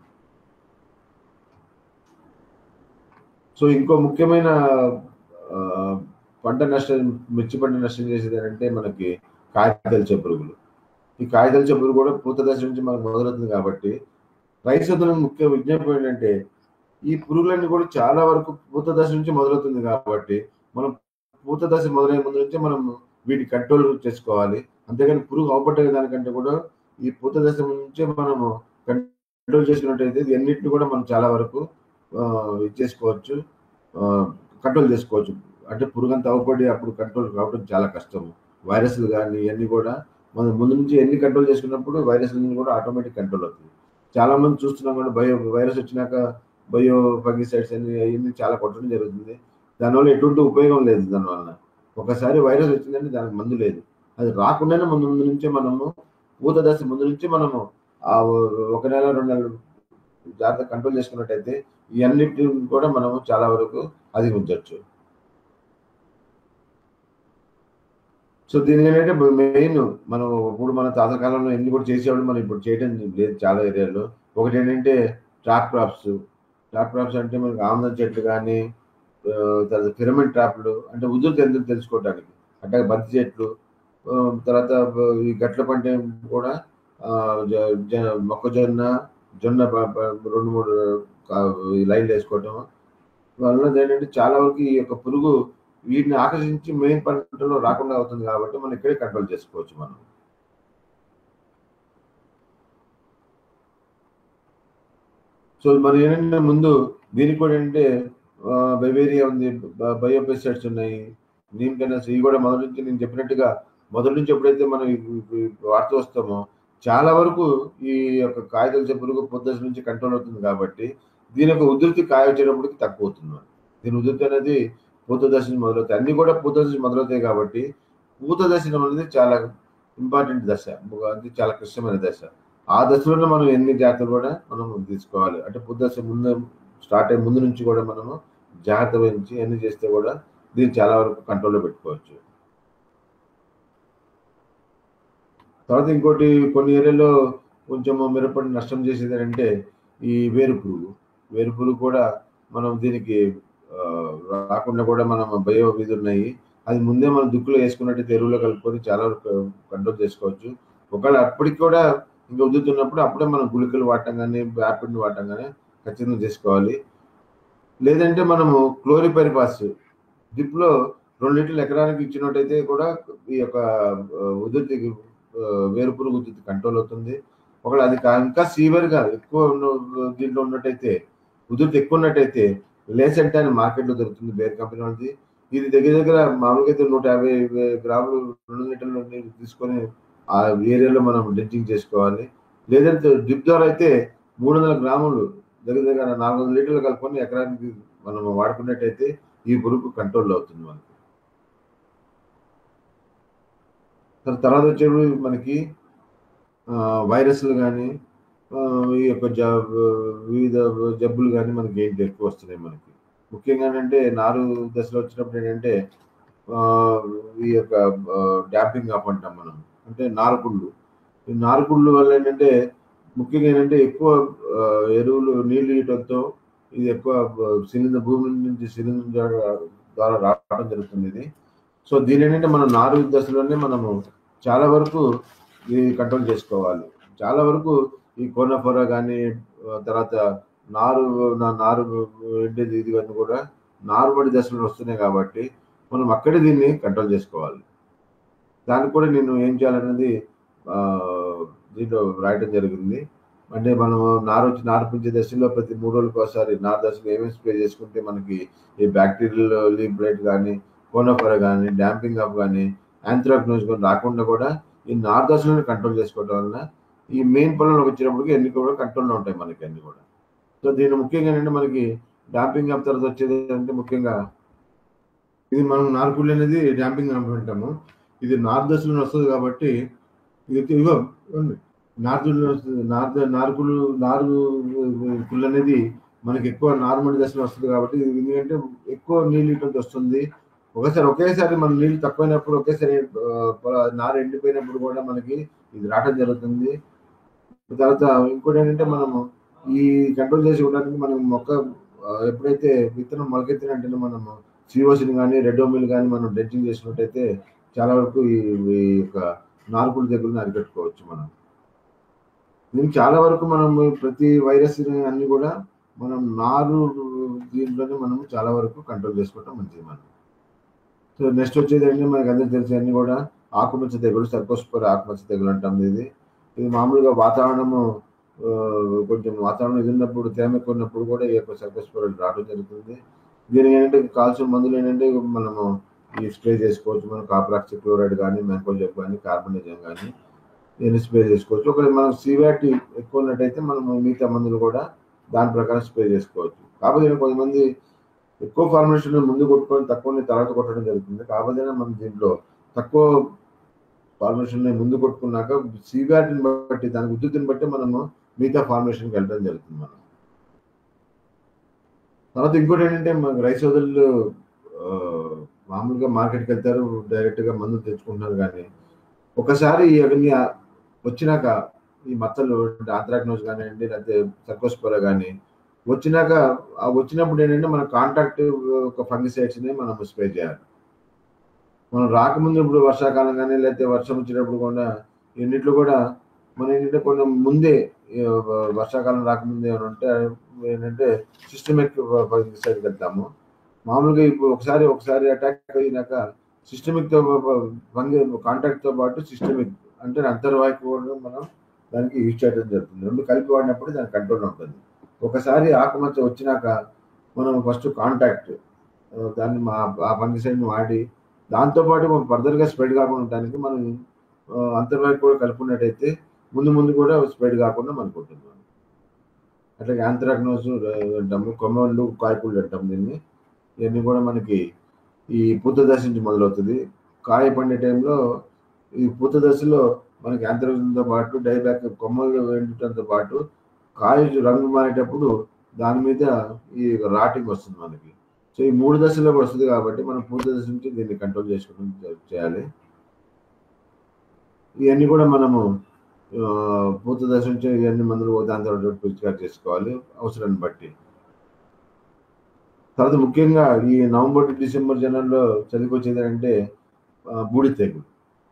సో ఇంకో ముఖ్యమైన ఆ, పంట నష్టం మిర్చి పంట నష్టం చేసేది అంటే మనకి కాగితాలు పురుగులు ఈ కాగితాలు పురుగు కూడా పూత దశ నుంచి మనకు మొదలవుతుంది కాబట్టి రైతులకు ముఖ్య విజ్ఞాపం ఏంటంటే ఈ పురుగులన్నీ కూడా చాలా వరకు పూత దశ నుంచి మొదలవుతుంది కాబట్టి మనం పూత దశ మొదలైన ముందు నుంచే మనం వీటి కంట్రోల్ చేసుకోవాలి అంతేగాని పురుగు అవపట్టే దానికంటే కూడా ఈ పూత దశ నుంచే మనము కంట్రోల్ చేసుకున్నట్టయితే ఇది అన్నిటిని కూడా మనం చాలా వరకు ఆ, ఇది చేసుకోవచ్చు కంట్రోల్ చేసుకోవచ్చు అంటే పురుగు అంతా అవపడి అప్పుడు కంట్రోల్ కావడం చాలా కష్టము వైరస్లు కానీ ఇవన్నీ కూడా మనం ముందు నుంచి ఎన్ని కంట్రోల్ చేసుకున్నప్పుడు వైరస్ కూడా ఆటోమేటిక్ కంట్రోల్ అవుతుంది చాలా మంది చూస్తున్నాం కూడా బయో వైరస్ వచ్చినాక బయో ఫంగిసైడ్స్ అన్ని అవన్నీ చాలా కొట్టడం జరుగుతుంది దానివల్ల ఎటువంటి ఉపయోగం లేదు దానివల్ల ఒకసారి వైరస్ వచ్చిందంటే దానికి మందు లేదు అది రాకుండానే ముందు ముందు నుంచే మనము పూత దశ ముందు నుంచి మనము ఆ ఒక నెల రెండు నెలలు జాగ్రత్త కంట్రోల్ చేసుకున్నట్టయితే ఇవన్నిటిని కూడా మనము చాలా వరకు అధిగమించవచ్చు సో దీని ఏంటంటే మెయిన్ మనం ఇప్పుడు మన తాత కాలంలో ఎన్ని కూడా చేసేవాళ్ళు మనం ఇప్పుడు చేయడం లేదు చాలా ఏరియాలో ఒకటి ఏంటంటే ట్రాప్ క్రాప్స్ ట్రాప్ క్రాప్స్ అంటే మనకి ఆముదం చెట్లు కానీ తర్వాత పిరమిడ్ ట్రాప్లు అంటే ఉదురు ఎందుకు తెలుసుకోవడానికి అంటే బంతి చెట్లు ఆ, తర్వాత ఈ గట్ల పంట కూడా ఆ, జ- జ- మొక్కజొన్న జొన్న ప- ప- రెండు మూడు కా- ఈ లైన్లు వేసుకోవటం వల్ల ఏంటంటే చాలా వరకు ఈ యొక్క పురుగు వీటిని ఆకర్షించి మెయిన్ పంటలో రాకుండా అవుతుంది కాబట్టి మనం ఇక్కడే కంట్రోల్ చేసుకోవచ్చు మనం సో మరి ఏంటంటే ముందు దీనికి కూడా ఏంటంటే బెవేరియా ఉంది బయోపెస్టిసైడ్స్ ఉన్నాయి నీమ్ కెనల్స్ ఇవి కూడా మొదటి నుంచి నేను చెప్పినట్టుగా మొదటి నుంచి ఎప్పుడైతే మనం ఇవి- ఇవి వాడుతూ వస్తామో చాలా వరకు ఈ యొక్క కాయతల పురుగు పొద్దు నుంచి కంట్రోల్ అవుతుంది కాబట్టి దీని యొక్క ఉధృతి కాయ వచ్చేటప్పటికి తక్కువ అవుతుంది మనకి. దీని ఉధృతి అనేది పూత దశ నుంచి మొదలవుతాయి అన్ని కూడా పూత దశ నుంచి మొదలవుతాయి కాబట్టి పూత దశ అనేది చాలా ఇంపార్టెంట్ దశ అది చాలా క్లిష్టమైన దశ ఆ దశలోనే మనం ఎన్ని జాగ్రత్తలు కూడా మనం తీసుకోవాలి అంటే పూత దశ ముందు స్టార్ట్ అయ్యే ముందు నుంచి కూడా మనము జాగ్రత్త వహించి అన్ని చేస్తే కూడా దీన్ని చాలా వరకు కంట్రోల్లో పెట్టుకోవచ్చు తర్వాత ఇంకోటి కొన్ని ఏరియాలో కొంచెం మిరపడి నష్టం చేసేది అంటే ఈ వేరు పురుగు వేరు పురుగు కూడా మనం దీనికి ఆ, రాకుండా కూడా మనం బయో ఇది ఉన్నాయి అది ముందే మనం దుక్కులో వేసుకున్నట్టయితే ఎరువులో కలుపుకొని చాలా వరకు కంట్రోల్ చేసుకోవచ్చు ఒకవేళ అప్పటికి కూడా ఇంకా ఉదుతున్నప్పుడు అప్పుడే మనం గుళికలు వాడటం కానీ యాపిడ్ని వాడటం కానీ ఖచ్చితంగా చేసుకోవాలి లేదంటే మనము క్లోరిపరిపాస్ డ్రిప్లో రెండు లీటర్లు ఎకరానికి ఇచ్చినట్టయితే కూడా ఈ యొక్క ఆ, ఉధృతి ఆ, వేరు పురుగు ఉధృతి కంట్రోల్ అవుతుంది ఒకవేళ అది కా- ఇంకా సీవియర్గా ఎక్కువ ఉన్న- దీంట్లో ఉన్నట్టయితే ఉధృతి ఎక్కువ ఉన్నట్టయితే లేసెంట్ అని మార్కెట్లో దొరుకుతుంది బేర్ కంపెనీ వాళ్ళది ఇది దగ్గర దగ్గర మామూలుగా అయితే నూట యాభై గ్రాములు రెండు లీటర్లు నీళ్ళు తీసుకొని ఆ ఏరియాలో మనం డ్రింకింగ్ చేసుకోవాలి లేదంటే డ్రిప్ ద్వారా అయితే మూడు వందల గ్రాములు దగ్గర దగ్గర నాలుగు వందల లీటర్లు కలుపుకొని ఎకరానికి మనం వాడుకున్నట్టయితే ఈ పురుగు కంట్రోల్ అవుతుంది మనకి తర్- తర్వాత వచ్చేప్పుడు మనకి ఆ, వైరస్లు కానీ ఈ యొక్క జబ్ వివిధ జబ్బులు కానీ మనకి ఏంటి ఎక్కువ వస్తున్నాయి మనకి ముఖ్యంగా ఏంటంటే నారు దశలో వచ్చినప్పుడు ఏంటంటే ఆ, ఈ యొక్క డ్యాంపింగ్ అప్ అంటాం మనం అంటే నారుకుళ్ళు ఈ నారుకుళ్ళు వల్ల ఏంటంటే ముఖ్యంగా ఏంటంటే ఎక్కువ ఆ, ఎరువులు నీళ్లు ఇవ్వడంతో ఇది ఎక్కువ సిలిండర్ భూమి నుంచి సిలిండర్ ద్వారా రావడం జరుగుతుంది ఇది సో దీని ఏంటంటే మనం నారు దశలోనే మనము చాలా వరకు ఇది కంట్రోల్ చేసుకోవాలి చాలా వరకు ఈ కోనఫొర కానీ తర్వాత నారు నా- నారు ఎండేది ఇది అన్నీ కూడా నారుబడి దశలో వస్తున్నాయి కాబట్టి మనం అక్కడే దీన్ని కంట్రోల్ చేసుకోవాలి దానికి కూడా నేను ఏం చేయాలన్నది ఆ, దీంట్లో రాయడం జరిగింది అంటే మనం నారు వచ్చి నారు పెంచే దశలో ప్రతి మూడు రోజులకు ఒకసారి నారు దశలో ఏమేమి స్ప్రే చేసుకుంటే మనకి ఈ బ్యాక్టీరియల్ లీవ్ బ్లైట్ కానీ కోనోఫర కానీ డాంపింగ్ అప్ కానీ యాంథ్రాక్నోజ్ కానీ రాకుండా కూడా ఈ నారు దశలను కంట్రోల్ చేసుకోవడం వలన ఈ మెయిన్ పొలంలోకి వచ్చేటప్పటికి అన్ని కూడా కంట్రోల్లో ఉంటాయి మనకి అన్ని కూడా సో దీని ముఖ్యంగా ఏంటంటే మనకి డాంపింగ్ అప్ తర్వాత వచ్చేది అంటే ముఖ్యంగా ఇది మనం నార్కుళ్ళు అనేది డ్యాంపింగ్ అంటాము ఇది నార్త్ దశలో వస్తుంది కాబట్టి ఇది ఇగో ఇవ్వండి. నార్త్ వస్తుంది నార్త్ నార్కులు నారు కుళ్ళు అనేది మనకి ఎక్కువ నార్మల్ దశలో వస్తుంది కాబట్టి ఇది ఎందుకంటే ఎక్కువ నీళ్ళు ఇటు వస్తుంది ఒకసారి ఒకేసారి మన నీళ్ళు తక్కువైనప్పుడు ఒకేసారి ఆ, పొల- నారు ఎండిపోయినప్పుడు కూడా మనకి ఇది రావడం జరుగుతుంది తర్వాత ఇంకోటి ఏంటంటే మనము ఈ కంట్రోల్ చేసి ఉండడానికి మనం మొక్క ఆ, ఎప్పుడైతే విత్తనం మొలకెత్తిన వెంటనే మనము సిఓసిని కానీ రెడోమిల్ కానీ మనం డ్రెంచింగ్ చేసినట్టయితే చాలా వరకు ఈ ఈ యొక్క నార్కుల తెగులను అరికట్టుకోవచ్చు మనం దీనికి చాలా వరకు మనం ప్రతి వైరస్ అన్ని కూడా మనం నారు దీంట్లోనే మనం చాలా వరకు కంట్రోల్ చేసుకోవటం మంచిది మనం సో నెక్స్ట్ వచ్చేది ఏంటంటే మనకి అందరికీ తెలిసి అన్ని కూడా ఆకుమచ్చ తెగులు సర్కోస్పర్ ఆకుమచ్చ తెగులు అంటాం ఇది ఇది మామూలుగా వాతావరణము ఆ, కొంచెం వాతావరణం ఇది ఉన్నప్పుడు తేమ ఎక్కువ ఉన్నప్పుడు కూడా ఈ యొక్క సర్కోస్పర్ రావడం జరుగుతుంది దీనికి ఏంటంటే కాల్సిన మందులు ఏంటంటే మనము ఈ స్ప్రే చేసుకోవచ్చు మనం కాపరాక్సి క్లోరైడ్ కానీ మెంకోజెప్ కానీ కార్బనిజం కానీ దీన్ని స్ప్రే చేసుకోవచ్చు ఒకవేళ మనం సివాటి ఎక్కువ ఉన్నట్టయితే మనం మిగతా మందులు కూడా దాని ప్రకారం స్ప్రే చేసుకోవచ్చు కాకపోతే కొంతమంది ఎక్కువ ఫార్మేషన్ ముందు కొట్టుకొని తక్కువ తర్వాత కొట్టడం జరుగుతుంది కాకపోతే మనం దీంట్లో తక్కువ ఫార్మేషన్ ముందు కొట్టుకున్నాక సివాటిని బట్టి దాని ఉద్ధృతిని బట్టి మనము మిగతా ఫార్మేషన్కి వెళ్ళడం జరుగుతుంది మనం తర్వాత ఇంకోటి ఏంటంటే మనకు రైస్ సోదరులు ఆ, మామూలుగా మార్కెట్కి వెళ్తారు డైరెక్ట్గా మందులు తెచ్చుకుంటున్నారు కానీ ఒకసారి ఇవన్నీ ఆ- వచ్చినాక ఈ మచ్చలు ఆంథ్రాక్నోస్ కానివ్వండి లేకపోతే సర్కోస్పోరా కానీ వచ్చినాక ఆ వచ్చినప్పుడు ఏంటంటే మన కాంటాక్ట్ ఒక ఫంగిసైడ్స్ని మనం స్ప్రే చేయాలి మనం రాకముందు ఇప్పుడు వర్షాకాలం కానీ లేకపోతే వర్షం వచ్చినప్పుడు కూడా ఎన్నిట్లో కూడా మనం ఏంటంటే కొంచెం ముందే ఈ వర్షాకాలం రాకముందే ఏమైనా ఉంటే ఏంటంటే సిస్టమిక్ ఫంగిసైడ్కి వెళ్తాము మామూలుగా ఇప్పుడు ఒకసారి ఒకసారి అటాక్ అయినాక సిస్టమిక్ తో ఫంగి కాంటాక్ట్ తో పాటు సిస్టమిక్ అంటే అంతర్వాహిక కూడా మనం దానికి యూజ్ చేయడం జరుగుతుంది రెండు కలిపి వాడినప్పుడు దాని కంట్రోల్ ఉంటుంది ఒకసారి ఆకుమచ్చ వచ్చినాక మనం ఫస్ట్ కాంటాక్ట్ దాన్ని మా ఆ ఫంగిసైడ్ని వాడి దాంతోపాటు మనం ఫర్దర్గా స్ప్రెడ్ కాకుండా ఉండడానికి మనం ఆ, అంతర్వాహిక కూడా కలుపుకున్నట్టయితే ముందు ముందు కూడా స్ప్రెడ్ కాకుండా మనకు ఉంటుంది అట్లాగే యాంథ్రాక్నోస్ అంటాము కొమ్మలు కాయకుళ్ళు అంటాం దీన్ని ఇవన్నీ కూడా మనకి ఈ పూత దశ నుంచి మొదలవుతుంది కాయ పండే టైంలో ఈ పూత దశలో మనకి యాంత్రంతో పాటు డైబ్యాక్ కొమ్మలు ఎండటంతో పాటు కాయ రంగు మారేటప్పుడు దాని మీద ఈ రాటింగ్ వస్తుంది మనకి సో ఈ మూడు దశల్లో కూడా వస్తుంది కాబట్టి మనం పూత దశ నుంచి దీన్ని కంట్రోల్ చేసుకోవడం చే- చేయాలి ఇవన్నీ కూడా మనము ఆ, పూత దశ నుంచి ఇవన్నీ మందులు దాని తర్వాత పిచికారి చేసుకోవాలి అవసరాన్ని బట్టి తర్వాత ముఖ్యంగా ఈ నవంబర్ టు డిసెంబర్ జనంలో చదివికొచ్చేది అంటే ఆ, బూడి తెగులు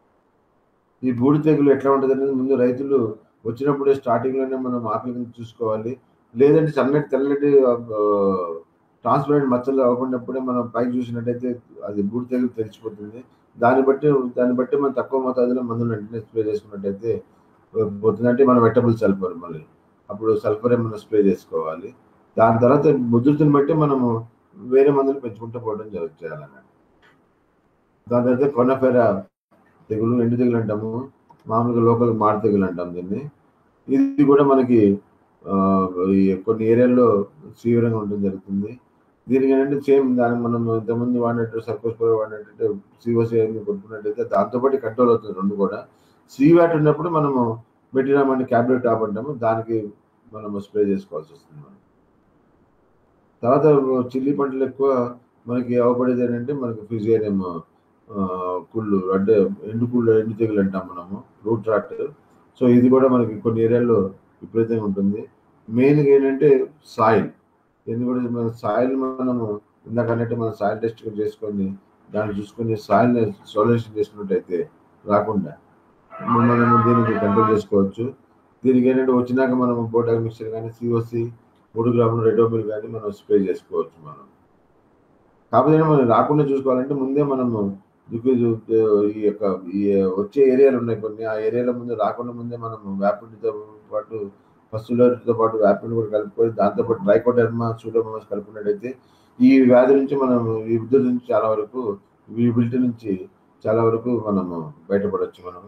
ఈ బూడి తెగులు ఎట్లా ఉంటుంది అనేది ముందు రైతులు వచ్చినప్పుడే స్టార్టింగ్ లోనే మనం ఆకలి కింద చూసుకోవాలి లేదంటే సన్నటి తెల్లటి ట్రాన్స్పరెంట్ మచ్చలు అవ్వకున్నప్పుడే మనం పైకి చూసినట్టయితే అది బూడి తెగులు తెలిసిపోతుంది దాన్ని బట్టి దాన్ని బట్టి మనం తక్కువ మోతాదులో మందులు వెంటనే స్ప్రే చేసుకున్నట్టయితే పోతుందంటే మనం వెట్టబుల్ సల్ఫర్ మళ్ళీ అప్పుడు సల్ఫర్ మనం స్ప్రే చేసుకోవాలి దాని తర్వాత ముద్రతను బట్టి మనము వేరే మందులు పెంచుకుంటూ పోవడం జరుగుతుంది చేయాలన్నమాట దాని తర్వాత కొనఫెర తెగులు ఎండు తెగులు అంటాము మామూలుగా లోకల్ మాడ తెగులు అంటాం దీన్ని ఇది కూడా మనకి ఆ, ఈ కొన్ని ఏరియాల్లో తీవ్రంగా ఉండడం జరుగుతుంది దీనికి ఏంటంటే సేమ్ దాన్ని మనం ఇంతకుముందు వాడినట్టు సర్కోస్ వాడినట్టు సిఓసి కొట్టుకున్నట్టయితే దాంతోపాటు కంట్రోల్ అవుతుంది రెండు కూడా సీవాట్ ఉన్నప్పుడు మనము మెటీరియల్ అని క్యాబ్లెట్ టాప్ అంటాము దానికి మనము స్ప్రే చేసుకోవాల్సి వస్తుంది మనం తర్వాత చిల్లీ పంటలు ఎక్కువ మనకి అవపడేది ఏంటంటే మనకి ఫిజియేరియం కుళ్ళు అంటే ఎండు కుళ్ళు ఎండు తెగులు అంటాం మనము రూట్ రాట్ సో ఇది కూడా మనకి కొన్ని ఏరియాల్లో విపరీతంగా ఉంటుంది మెయిన్గా ఏంటంటే సాయిల్ ఎందుకంటే మన సాయిల్ మనము ఇందాక అన్నట్టు మన సాయిల్ టెస్ట్ చేసుకొని దాన్ని చూసుకొని సాయిల్ సొల్యూషన్ చేసుకున్నట్టయితే రాకుండా మనము దీనికి కంట్రోల్ చేసుకోవచ్చు దీనికి ఏంటంటే వచ్చినాక మనం బోటాక్ మిక్చర్ కానీ సిఓసి మూడు గ్రాములు రెడోమిల్ కానీ మనం స్ప్రే చేసుకోవచ్చు మనం కాకపోతే మనం రాకుండా చూసుకోవాలంటే ముందే మనము దిక్కు ఈ యొక్క ఈ వచ్చే ఏరియాలు ఉన్నాయి కొన్ని ఆ ఏరియాల ముందు రాకుండా ముందే మనం వ్యాపిడితో పాటు పస్తులతో పాటు వ్యాపిడి కూడా కలుపుకొని దాంతోపాటు ట్రైకోడర్మా సూడోమోనాస్ కలుపుకున్నట్టయితే ఈ వ్యాధి నుంచి మనం ఈ విద్యుత్ నుంచి చాలా వరకు వీబిలిటీ నుంచి చాలా వరకు మనము బయటపడవచ్చు మనం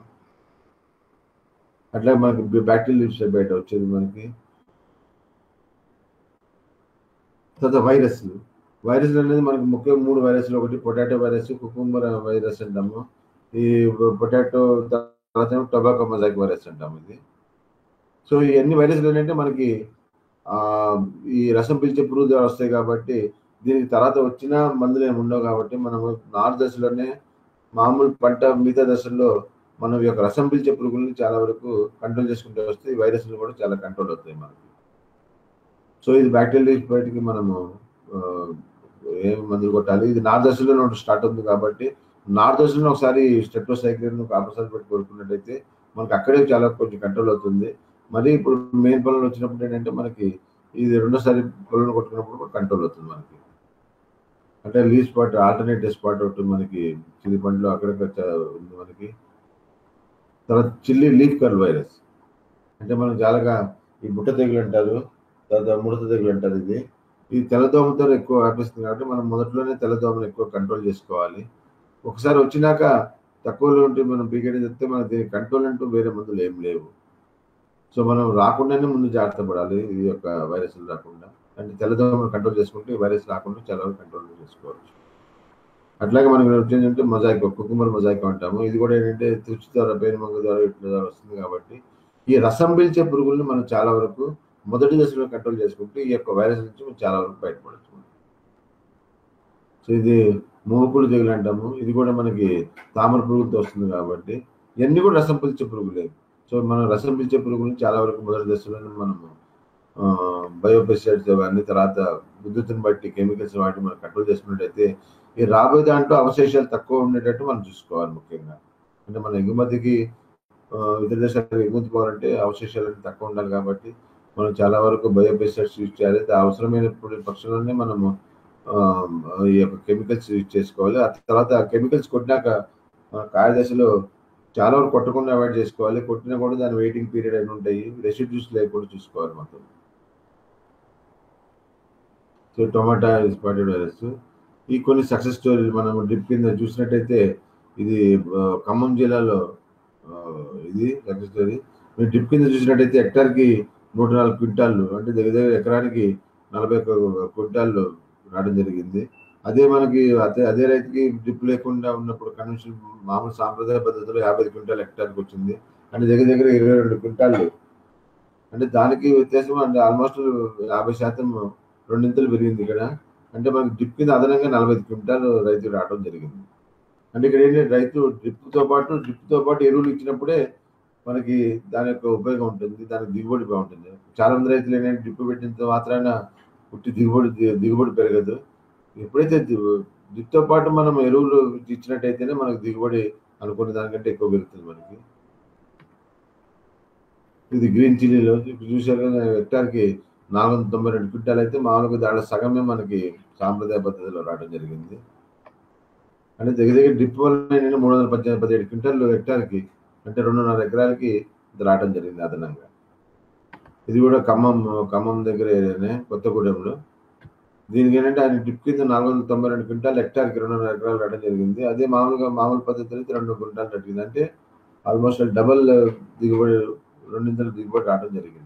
అట్లా మనకి బ్యాక్టీరియల్ లీవ్స్ బయట వచ్చేది మనకి తర్వాత వైరస్లు వైరస్ అనేది మనకి ముఖ్య మూడు వైరస్లు ఒకటి పొటాటో వైరస్ కుకుంబర్ వైరస్ అంటాము ఈ పొటాటో తర్వాత టొబాకో మొజాయిక్ వైరస్ అంటాము ఇది సో ఈ అన్ని వైరస్లు ఏంటంటే మనకి ఆ, ఈ రసం పీల్చే పురుగు ద్వారా వస్తాయి కాబట్టి దీనికి తర్వాత వచ్చిన మందులు ఏమి ఉండవు కాబట్టి మనము నారు దశలోనే మామూలు పంట మిగతా దశల్లో మనం ఈ యొక్క రసం పీల్చే పురుగుల్ని చాలా వరకు కంట్రోల్ చేసుకుంటూ వస్తే ఈ వైరస్లు కూడా చాలా కంట్రోల్ అవుతాయి మనకి సో ఇది బ్యాక్టీరియల్ బయటికి మనము ఆ, ఏం మందులు కొట్టాలి ఇది నారు దశలోనే స్టార్ట్ ఉంది కాబట్టి నారు దశలో ఒకసారి స్టెప్టోసైక్లిన్ కాపర్సాల్ పెట్టి కొడుకున్నట్టయితే మనకి అక్కడే చాలా కొంచెం కంట్రోల్ అవుతుంది మరి ఇప్పుడు మెయిన్ పొలంలో వచ్చినప్పుడు ఏంటంటే మనకి ఇది రెండోసారి పొలంలో కొట్టుకున్నప్పుడు కూడా కంట్రోల్ అవుతుంది మనకి అంటే లీవ్ స్పాట్ ఆల్టర్నేటివ్ స్పాట్ ఒకటి మనకి చిల్లి పండ్లు అక్కడక్కడ చ- ఉంది మనకి తర్వాత చిల్లి లీఫ్ కర్ల్ వైరస్ అంటే మనం చాలాగా ఈ బుట్ట తెగులు అంటారు తర్వాత ముడత తెగులు అంటారు ఇది ఈ తెల్లదోమతో ఎక్కువ వ్యాపిస్తుంది కాబట్టి మనం మొదట్లోనే తెల్లదోమను ఎక్కువ కంట్రోల్ చేసుకోవాలి ఒకసారి వచ్చినాక తక్కువలో ఉంటే మనం పీకేది చెప్తే మనకి దీనికి కంట్రోల్ అంటూ వేరే మందులు ఏం లేవు సో మనం రాకుండానే ముందు జాగ్రత్త పడాలి ఈ యొక్క వైరస్లు రాకుండా అంటే తెల్లదోమను కంట్రోల్ చేసుకుంటే ఈ వైరస్ రాకుండా చాలా వరకు కంట్రోల్ చేసుకోవచ్చు అట్లాగే మనకి వచ్చేది అంటే మొజాయిక్ కుకుంబర్ మొజాయిక్ అంటాము ఇది కూడా ఏంటంటే తుచి ద్వారా పేనుమంగ ద్వారా ఇట్ల ద్వారా వస్తుంది కాబట్టి ఈ రసం పీల్చే పురుగుల్ని మనం చాలా వరకు మొదటి దశలో కంట్రోల్ చేసుకుంటే ఈ యొక్క వైరస్ నుంచి మనం చాలా వరకు బయటపడచ్చు సో ఇది మూపుడు తెగులు అంటాము ఇది కూడా మనకి తామర పురుగులతో వస్తుంది కాబట్టి ఇవన్నీ కూడా రసం పీల్చే పురుగులే సో మనం రసం పీల్చే పురుగులను చాలా వరకు మొదటి దశలోనే మనము బయోపెస్టిసైడ్స్ అన్ని తర్వాత విద్యుత్తుని బట్టి కెమికల్స్ వాటి మనం కంట్రోల్ చేసుకున్నట్టయితే ఈ రాబోయే దాంట్లో అవశేషాలు తక్కువ ఉండేటట్టు మనం చూసుకోవాలి ముఖ్యంగా అంటే మన ఎగుమతికి ఆ, ఇతర దేశాలకు ఎగుమతి పోవాలంటే అవశేషాలు తక్కువ ఉండాలి కాబట్టి మనం చాలా వరకు బయోపెస్టిసైడ్స్ యూజ్ చేయాలి అది అవసరమైనప్పుడు పక్షంలోనే మనము ఆ, ఈ యొక్క కెమికల్స్ యూజ్ చేసుకోవాలి ఆ తర్వాత ఆ కెమికల్స్ కొట్టినాక ఆ, కాయ దశలో చాలా వరకు కొట్టకుండా అవాయిడ్ చేసుకోవాలి కొట్టినా కూడా దాని వెయిటింగ్ పీరియడ్ అని ఉంటాయి రెసిడ్యూస్ లేకుండా చూసుకోవాలి మొత్తం సో టొమాటా స్పాటెడ్ వైరస్ ఈ కొన్ని సక్సెస్ స్టోరీలు మనం డ్రిప్ కింద చూసినట్టయితే ఇది ఆ, ఖమ్మం జిల్లాలో ఆ, ఇది సక్సెస్ స్టోరీ మీరు డ్రిప్ కింద చూసినట్టయితే హెక్టార్కి నూట నాలుగు క్వింటాళ్ళు అంటే దగ్గర దగ్గర ఎకరానికి నలభై ఒక్క క్వింటాళ్ళు రావడం జరిగింది అదే మనకి అదే అదే రైతుకి డ్రిప్ లేకుండా ఉన్నప్పుడు కన్వెన్షన్ మామూలు సాంప్రదాయ పద్ధతిలో యాభై ఐదు క్వింటాల్ హెక్టార్కి వచ్చింది అంటే దగ్గర దగ్గర ఇరవై రెండు క్వింటాళ్ళు అంటే దానికి వ్యత్యాసం అంటే ఆల్మోస్ట్ యాభై శాతం రెండింతలు పెరిగింది ఇక్కడ అంటే మనకి డ్రిప్ కింద అదనంగా నలభై ఐదు క్వింటాలు రైతు రావడం జరిగింది అంటే ఇక్కడ ఏంటంటే రైతు డ్రిప్తో పాటు డ్రిప్తో పాటు ఎరువులు ఇచ్చినప్పుడే మనకి దాని యొక్క ఉపయోగం ఉంటుంది దానికి దిగుబడి బాగుంటుంది చాలా మంది రైతులు ఏంటంటే డ్రిప్ పెట్టినంత మాత్రాన పుట్టి దిగుబడి ది- దిగుబడి పెరగదు ఎప్పుడైతే ది- డ్రిప్తో పాటు మనం ఎరువులు ఇచ్చినట్టయితేనే మనకు దిగుబడి అనుకున్న దానికంటే ఎక్కువ పెరుగుతుంది మనకి ఇది గ్రీన్ చిల్లీలో ఇప్పుడు చూసారు కదా హెక్టార్కి నాలుగు వందల తొంభై రెండు క్వింటాలు అయితే మామూలుగా దాంట్లో సగమే మనకి సాంప్రదాయ పద్ధతిలో రావడం జరిగింది అంటే దగ్గర దగ్గర డ్రిప్ వల్ల ఏంటంటే మూడు వందల పద్దెనిమిది పదిహేడు క్వింటాలు హెక్టార్కి అంటే రెండున్నర ఎకరాలకి ఇది రావడం జరిగింది అదనంగా ఇది కూడా ఖమ్మం ఖమ్మం దగ్గర ఏరియానే కొత్తగూడెంలో దీనికి ఏంటంటే ఆయన డ్రిప్ కింద నాలుగు వందల తొంభై రెండు క్వింటాల్ హెక్టార్కి రెండున్నర ఎకరాలు రావడం జరిగింది అదే మామూలుగా మామూలు పద్ధతిలో అయితే రెండు క్వింటాలు తగ్గింది అంటే ఆల్మోస్ట్ డబల్ దిగుబడి రెండింతలు దిగుబడి రావడం జరిగింది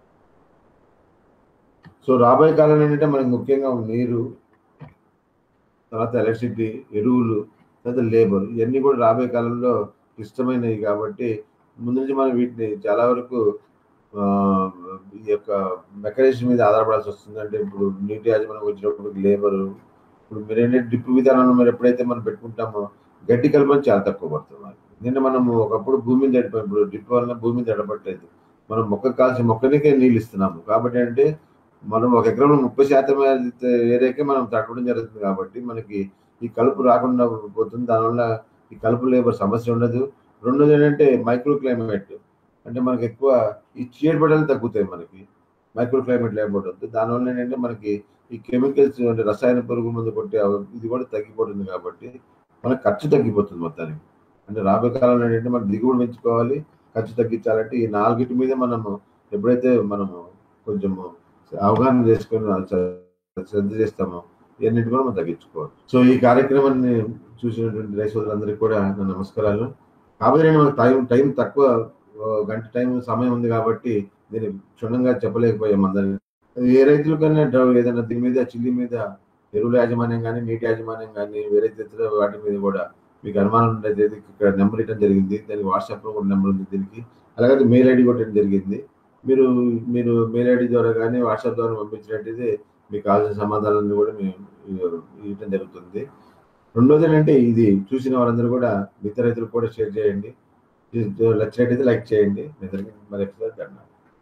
సో రాబోయే కాలం ఏంటంటే మనకి ముఖ్యంగా నీరు తర్వాత ఎలక్ట్రిసిటీ ఎరువులు తర్వాత లేబర్ ఇవన్నీ కూడా రాబోయే కాలంలో క్లిష్టమైనవి కాబట్టి ముందు నుంచి మనం వీటిని చాలా వరకు ఆ, ఈ యొక్క మెకానిజం మీద ఆధారపడాల్సి వస్తుంది అంటే ఇప్పుడు నీటి యాజమాన్యం వచ్చినప్పుడు లేబర్ ఇప్పుడు మీరు ఏంటంటే డ్రిప్ విధానంలో మీరు ఎప్పుడైతే మనం పెట్టుకుంటామో గడ్డి కలపని చాలా తక్కువ పడుతుంది మనకి నిన్న మనము ఒకప్పుడు భూమి మీద తడిపాం ఇప్పుడు డ్రిప్ వలన భూమి మీద తడపట్లేదు మనం మొక్క కాల్సి మొక్కనికే నీళ్ళు ఇస్తున్నాము కాబట్టి అంటే మనం ఒక ఎకరంలో ముప్పై శాతం ఏరియాకే మనం తడపడం జరుగుతుంది కాబట్టి మనకి ఈ కలుపు రాకుండా పోతుంది దానివల్ల ఈ కలుపు లేబర్ సమస్య ఉండదు రెండోది ఏంటంటే మైక్రో క్లైమేట్ అంటే మనకి ఎక్కువ ఈ చీడపడలు తగ్గుతాయి మనకి మైక్రో క్లైమేట్ లేకపోతుంది దానివల్ల ఏంటంటే మనకి ఈ కెమికల్స్ అంటే రసాయన పురుగు మందు కొట్టే అవ- ఇది కూడా తగ్గిపోతుంది కాబట్టి మనకి ఖర్చు తగ్గిపోతుంది మొత్తానికి అంటే రాబోయే కాలంలో ఏంటంటే మనం దిగుబడి పెంచుకోవాలి ఖర్చు తగ్గించాలంటే ఈ నాలుగిటి మీద మనము ఎప్పుడైతే మనము కొంచెము అవగాహన చేసుకొని శ్ర- శ్రద్ధ చేస్తామో ఇవన్నిటి కూడా మనం తగ్గించుకోవాలి సో ఈ కార్యక్రమాన్ని చూసినటువంటి రైతు సోదరులందరికీ కూడా నా నమస్కారాలు కాబట్టి నేను మనకు టైం టైం తక్కువ ఓ గంట టైం సమయం ఉంది కాబట్టి దీన్ని క్షుణ్ణంగా చెప్పలేకపోయాం అందరినీ ఏ రైతులకైనా డౌ- ఏదైనా దీని మీద చిల్లి మీద ఎరువుల యాజమాన్యం కానీ నీటి యాజమాన్యం కానీ వేరే ఇతర వాటి మీద కూడా మీకు అనుమానం ఉండేది ఇక్కడ నెంబర్ ఇవ్వడం జరిగింది దానికి వాట్సాప్లో కూడా నెంబర్ ఉంది దీనికి అలాగే మెయిల్ ఐడి కొట్టడం జరిగింది మీరు మీరు మెయిల్ ఐడి ద్వారా కానీ వాట్సాప్ ద్వారా పంపించినట్టయితే మీకు కావాల్సిన సమాధానాలను కూడా మేము ఇవ్వడం జరుగుతుంది రెండోది ఏంటంటే ఇది చూసిన వారందరూ కూడా మిగతా రైతులకు కూడా షేర్ చేయండి ఇది నచ్చినట్టయితే లైక్ చేయండి మీ అందరికీ మరి ఒకసారి ధన్యవాదాలు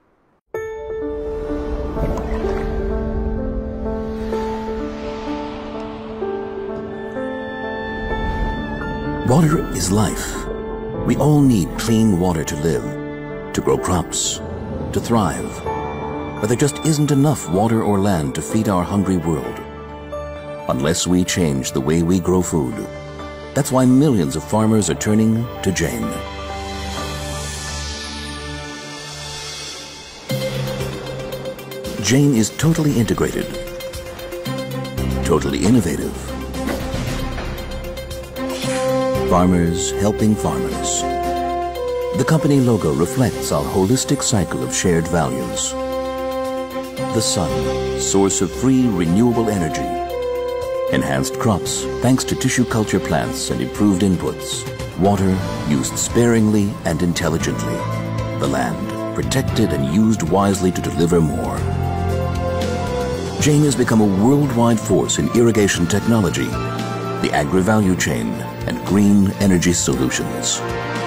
Water is life. We all need clean water to live, to grow crops, to thrive. But there just isn't enough water or land to feed our hungry world. Unless we change the way we grow food. That's why millions of farmers are turning to Jane. Jane is totally integrated, totally innovative. Farmers helping farmers. The company logo reflects our holistic cycle of shared values. The sun, source of free renewable energy. Enhanced crops thanks to tissue culture plants and improved inputs. Water used sparingly and intelligently. The land protected and used wisely to deliver more. Jane has become a worldwide force in irrigation technology, the agri-value chain, and green energy solutions.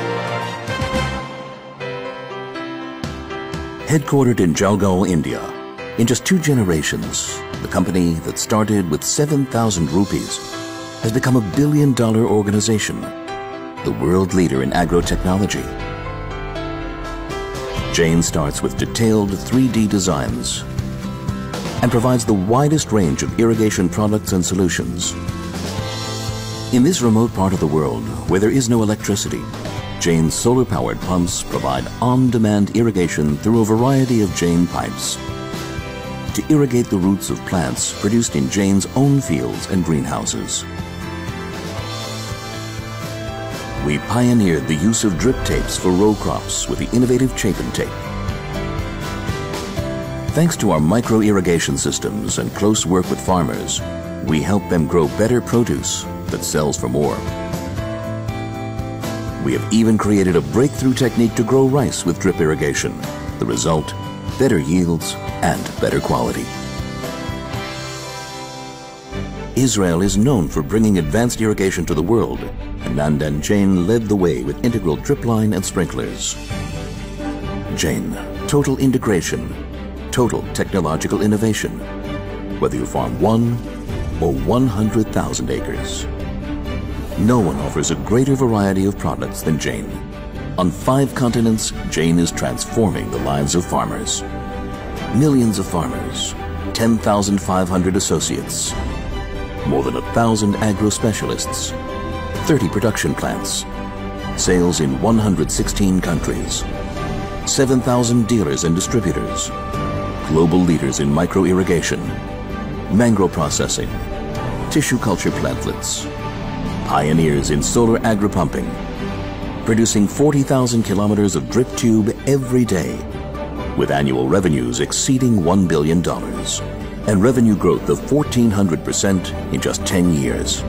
Headquartered in Jalgaon, India, in just two generations, the company that started with 7,000 rupees has become a billion dollar organization, the world leader in agrotechnology. Jane starts with detailed 3D designs and provides the widest range of irrigation products and solutions. In this remote part of the world where there is no electricity, Jane's solar powered pumps provide on demand irrigation through a variety of Jane pipes to irrigate the roots of plants produced in Jane's own fields and greenhouses. We pioneered the use of drip tapes for row crops with the innovative Chapin tape. Thanks to our micro irrigation systems and close work with farmers, we help them grow better produce that sells for more. We have even created a breakthrough technique to grow rice with drip irrigation. The result, better yields and better quality. Israel is known for bringing advanced irrigation to the world, and Nandan Jain led the way with integral drip line and sprinklers. Jain, total integration, total technological innovation, whether you farm one or 100,000 acres. No one offers a greater variety of products than Jane. On five continents, Jane is transforming the lives of farmers. Millions of farmers, 10,500 associates, more than a thousand agro specialists, 30 production plants, sales in 116 countries, 7,000 dealers and distributors, global leaders in micro irrigation, mangrove processing, tissue culture plantlets, pioneers in solar agri-pumping, producing 40,000 kilometers of drip tube every day, with annual revenues exceeding $1 billion and revenue growth of 1,400% in just 10 years.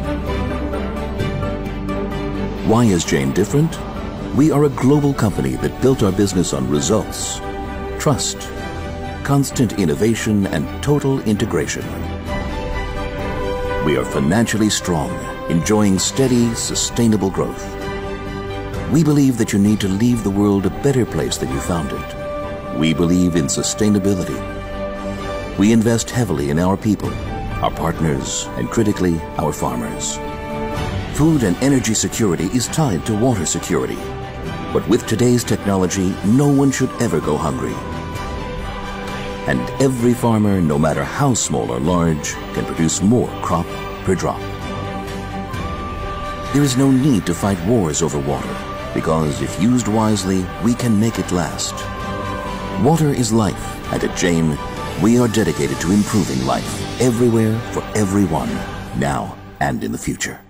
Why is Jane different? We are a global company that built our business on results, trust, constant innovation, and total integration. We are financially strong, enjoying steady, sustainable growth. We believe that you need to leave the world a better place than you found it. We believe in sustainability. We invest heavily in our people, our partners, and critically, our farmers. Food and energy security is tied to water security. But with today's technology, no one should ever go hungry. And every farmer, no matter how small or large, can produce more crop per drop. There is no need to fight wars over water, because if used wisely, we can make it last. Water is life, and at Jane, we are dedicated to improving life everywhere for everyone, now and in the future.